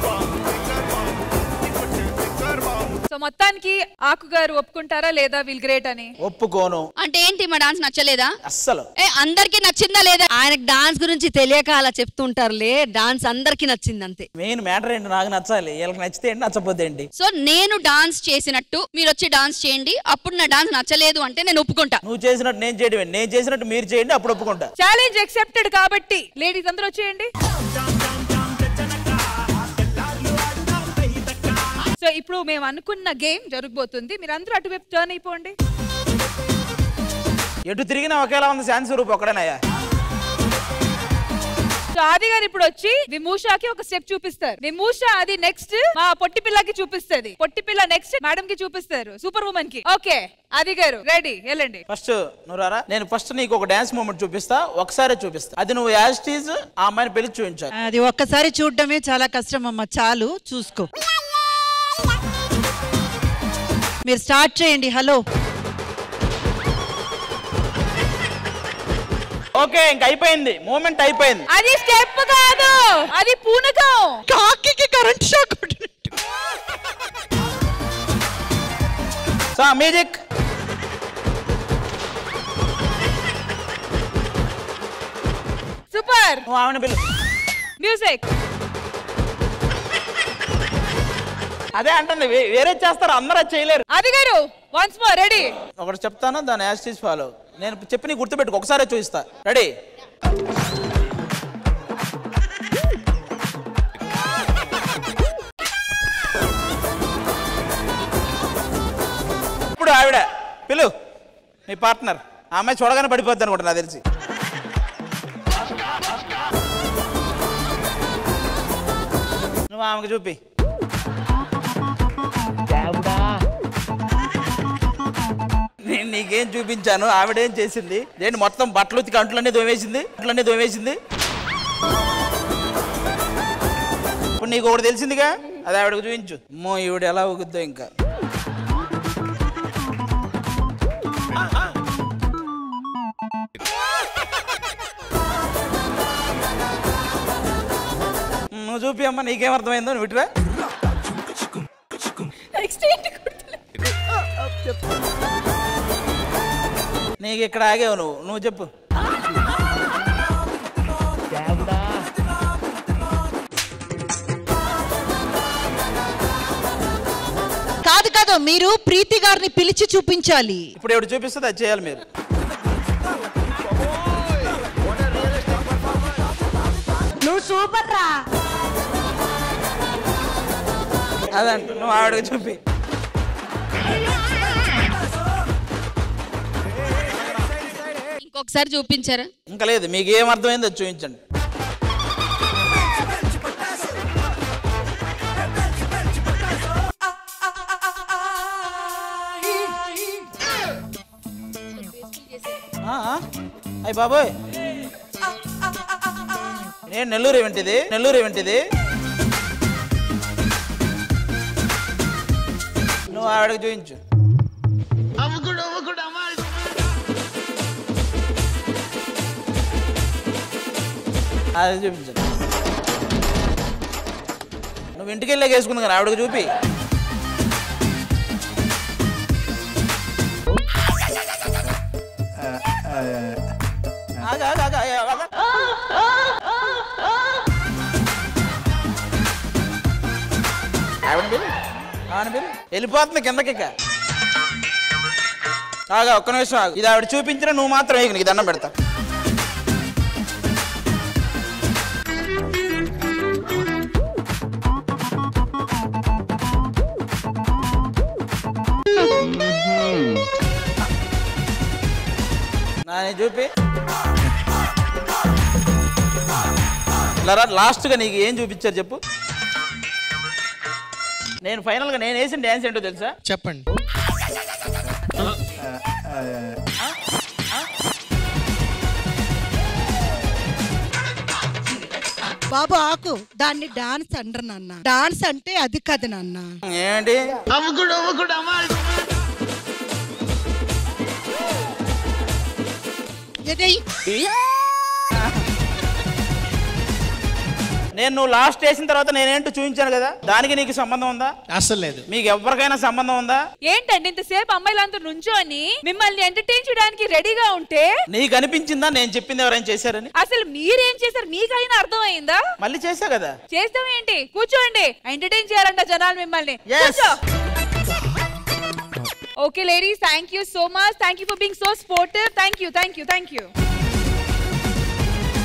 so మొత్తానికి ఆకు గారు ఒప్పుకుంటారా లేదా విల్ గ్రేట్ అని ఒప్పుకోను అంటే ఏంటి మా డాన్స్ నచ్చలేదా అస్సలు ఏ అందరికి నచ్చిందా లేదా ఆయనకు డాన్స్ గురించి తెలియక అలా చెప్తుంటారులే డాన్స్ అందరికి నచ్చింది అంతే మెయిన్ మ్యాటర్ ఏంటి నాకు నచ్చాలి వీళ్ళకి నచ్చితే ఏంటి నచ్చపోతే ఏంటి సో నేను డాన్స్ చేసినట్టు మీరు వచ్చి డాన్స్ చేయండి అప్పుడు నా డాన్స్ నచ్చలేదు అంటే నేను ఒప్పుకుంటా నువ్వు చేసినట్టు నేను చేయడం ఏంటి? నేను చేసినట్టు మీరు చేయండి అప్పుడు ఒప్పుకుంటా ఛాలెంజ్ ఎక్సెప్టెడ్ కాబట్టి లేడీస్ అందరూ వచ్చేయండి సో ఇప్పుడు మేము అనుకున్న గేమ్ జరగబోతుంది మీరు అందరూ అటువైపు టర్న్ అయిపోండి ఎటు తిరిగినా ఒకేలా ఉంది శాంతి స్వరూప్ ఒక్కడేనయ్యా సో ఆది గారు ఇప్పుడు వచ్చి విమూషాకి ఒక స్టెప్ చూపిస్తారు విమూష అది నెక్స్ట్ మా పొట్టి పిల్లకి చూపిస్తుంది పొట్టి పిల్ల నెక్స్ట్ మేడం కి చూపిస్తారు సూపర్ ఉమెన్ కి ఓకే ఆది గారు రెడీ వెళ్ళండి ఫస్ట్ నువ్వు రారా నేను ఫస్ట్ నీకు ఒక డాన్స్ మూమెంట్ చూపిస్తా ఒకసారి చూపిస్తా అది నువ్వు యాజ్ టీజ్ ఆ అమ్మాయిని పిలిచి చూపించాలి అది ఒక్కసారి చూడడమే చాలా కష్టం అమ్మ చాలు చూసుకో మీరు స్టార్ట్ చేయండి హలో ఓకే ఇంక అయిపోయింది మూమెంట్ అయిపోయింది అది స్టెప్ కాదు అది పూనకం కాకి current shock so music super నువ్వు ఆమెను పిలు మ్యూజిక్ అదే అంటుంది వే- వేరే చేస్తారు అందరూ అది చేయలేరు ఆది గారు వన్స్ మోర్ రెడీ ఒకటి చెప్తాను దాని యాజ్ టీజ్ ఫాలో నేను చెప్పి నీకు గుర్తుపెట్టుకో ఒకసారి చూపిస్తా రెడీ ఇప్పుడు ఆవిడ పిలు మీ పార్ట్నర్ ఆ అమ్మాయి చూడగానే పడిపోద్ది అనుకుంటా నాకు తెలిసి నువ్వు ఆమెకు చూపి నేను నీకేం చూపించాను ఆవిడేం చేసింది నేను మొత్తం బట్టలు ఉతికి అంట్లన్నీ దోమేసింది అంట్లన్నీ దోమేసింది ఇప్పుడు నీకు ఒకటి తెలిసిందిగా అది ఆవిడకు చూపించు అమ్మో ఈవిడ ఎలా ఊగుద్దో ఇంకా నువ్వు చూపి అమ్మ నీకేం అర్థమైందో నువ్వు ఇటువా నెక్స్ట్ ఏంటి నీకు ఇక్కడ ఆగావు నువ్వు నువ్వు చెప్పు కాదు కాదు మీరు ప్రీతి గారిని పిలిచి చూపించాలి ఇప్పుడు ఎవడు చూపిస్తుంది అది చేయాలి మీరు నువ్వు సూపర్ రా అదంట నువ్వు ఆవిడకి చూపి ఇంకొకసారి చూపించారా ఇంకా లేదు మీకు ఏం అర్థమైందో అది చూపించండి అయ్యి బాబోయ్ నేను నెల్లూరు ఏమిటిది నెల్లూరు ఏమిటిది నువ్వు ఆవిడకి చూపించు అది చూపించు నువ్వు ఇంటికి వెళ్ళాక వేసుకుంది కానీ ఆవిడకి చూపి ఆగు, ఆగు, ఆగు, ఆగు, ఆగు. ఆవిడ పిలు ఆవిడ పిలు వెళ్ళిపోతుంది కిందకి ఇక. ఆగా ఒక్క నిమిషం ఆగు ఇది ఆవిడ చూపించిన నువ్వు మాత్రం ఇక నీకు దండం పెడతా నాని చూపి లాస్ట్గా నీకు ఏం చూపించారు చెప్పు నేను ఫైనల్గా నేను వేసిన డ్యాన్స్ ఏంటో తెలుసా చెప్పండి బాబు ఆకు దాన్ని డాన్స్ అంటారు నాన్న డాన్స్ అంటే అది కాదు నాన్న ఏంటి నేను నువ్వు లాస్ట్ వేసిన తర్వాత నేనేంటో చూపించాను కదా దానికి నీకు సంబంధం ఉందా అసలు లేదు మీకు ఎవరికైనా సంబంధం ఉందా ఏంటండి ఇంతసేపు అమ్మాయిలంతా నుంచోని మిమ్మల్ని ఎంటర్టైన్ చేయడానికి రెడీగా ఉంటే నీకు అనిపించిందా నేను చెప్పింది ఎవరైనా చేశారని అసలు మీరేం చేశారు మీకైనా అర్థమైందా మళ్ళీ చేశా కదా చేస్తాం ఏంటి కూర్చోండి ఎంటర్టైన్ చేయాలంట జనాలు మిమ్మల్ని Yes. కూర్చో okay ladies thank you so much thank you for being so sportive thank you thank you thank you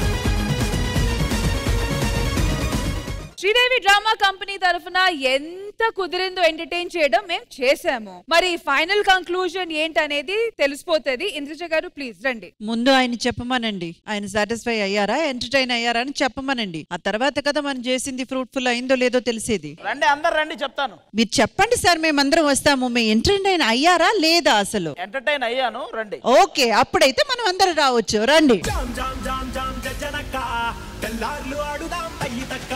Sridevi drama company తరఫున ఎంత ఎంత కుదిరిందో ఎంటర్టైన్ చేయడం మేము చేసాము మరి ఫైనల్ కంక్లూజన్ ఏంటనేది తెలిసిపోతుంది ఇంద్రజ గారు ప్లీజ్ రండి ముందు ఆయన చెప్పమనండి ఆయన సాటిస్ఫై అయ్యారా ఎంటర్టైన్ అయ్యారా అని చెప్పమనండి ఆ తర్వాత కదా మనం చేసింది ఫ్రూట్ఫుల్ అయిందో లేదో తెలిసేది రండి అందరు రండి చెప్తాను మీరు చెప్పండి సార్ మేమందరం వస్తాము మేము ఎంటర్టైన్ అయ్యారా లేదా అసలు ఎంటర్టైన్ అయ్యాను రండి ఓకే అప్పుడైతే మనం అందరం రావచ్చు రండి తెల్లార్లు ఆడుదాం పయ్యి తక్క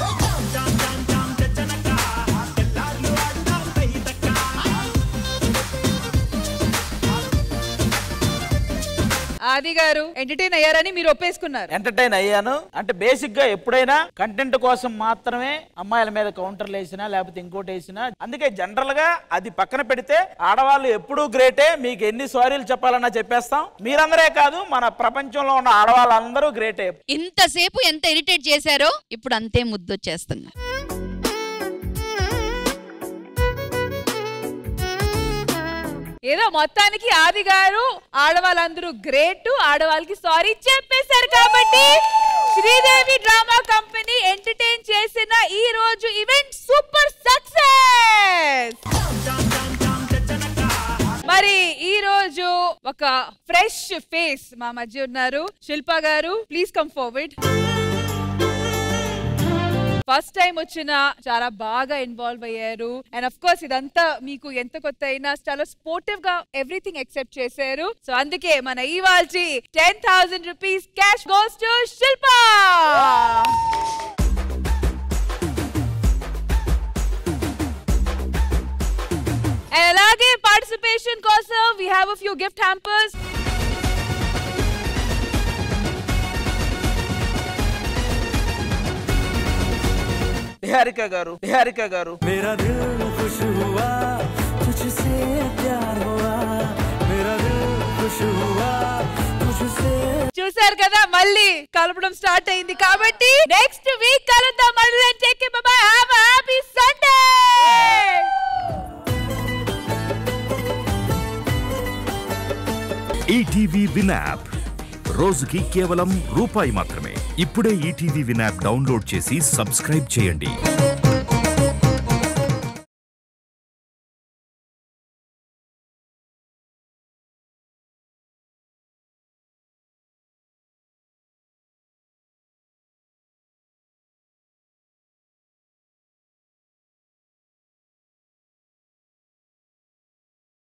ఆది గారు ఎంటర్టైన్ అయ్యారని మీరు ఒప్పేసుకున్నారు ఎంటర్టైన్ అయ్యాను అంటే బేసిక్ గా ఎప్పుడైనా కంటెంట్ కోసం మాత్రమే అమ్మాయిల మీద కౌంటర్లు వేసినా లేకపోతే ఇంకోటి వేసినా అందుకే జనరల్ గా అది పక్కన పెడితే ఆడవాళ్ళు ఎప్పుడూ గ్రేటే మీకు ఎన్ని సారీలు చెప్పాలన్నా చెప్పేస్తాం మీరందరే కాదు మన ప్రపంచంలో ఉన్న ఆడవాళ్ళందరూ గ్రేటే ఇంతసేపు ఎంత ఇరిటేట్ చేశారో ఇప్పుడు అంతే ముద్దొచ్చేస్తుంది ఏదో మొత్తానికి ఆది గారు ఆడవాళ్ళందరూ గ్రేట్ ఆడవాళ్ళకి సారీ చెప్పేశారు కాబట్టి శ్రీదేవి డ్రామా కంపెనీ ఎంటర్టైన్ చేసిన ఈ రోజు ఈవెంట్ సూపర్ సక్సెస్ మరి ఈ రోజు ఒక ఫ్రెష్ ఫేస్ మా మధ్య ఉన్నారు Shilpa garu please come forward first time వచ్చిన చాలా బాగా ఇన్వాల్వ్ అయ్యారు అండ్ అఫ్ కోర్స్ ఇదంతా మీకు ఎంత కొత్త అయినా చాలా స్పోర్టివ్ గా ఎవ్రీథింగ్ ఎక్సెప్ట్ చేశారు సో అందుకే మన ఇవాల్చి ten thousand rupees cash goes to Shilpa And అలాగే పార్టిసిపేషన్ కోసం we have a few gift hampers Niharika garu Niharika గారు मेरा दिल खुश हुआ तुझसे प्यार हुआ मेरा दिल खुश हुआ तुझसे చూసారు కదా మళ్ళీ కలపడం స్టార్ట్ అయింది కాబట్టి నెక్స్ట్ వీక్ కలుద్దాం మళ్ళీ take bye have happy Sunday ETV Win app రోజుకి కేవలం రూపాయి మాత్రమే ఇప్పుడే ఈటీవీ విన్ యాప్ డౌన్లోడ్ చేసి సబ్స్క్రైబ్ చేయండి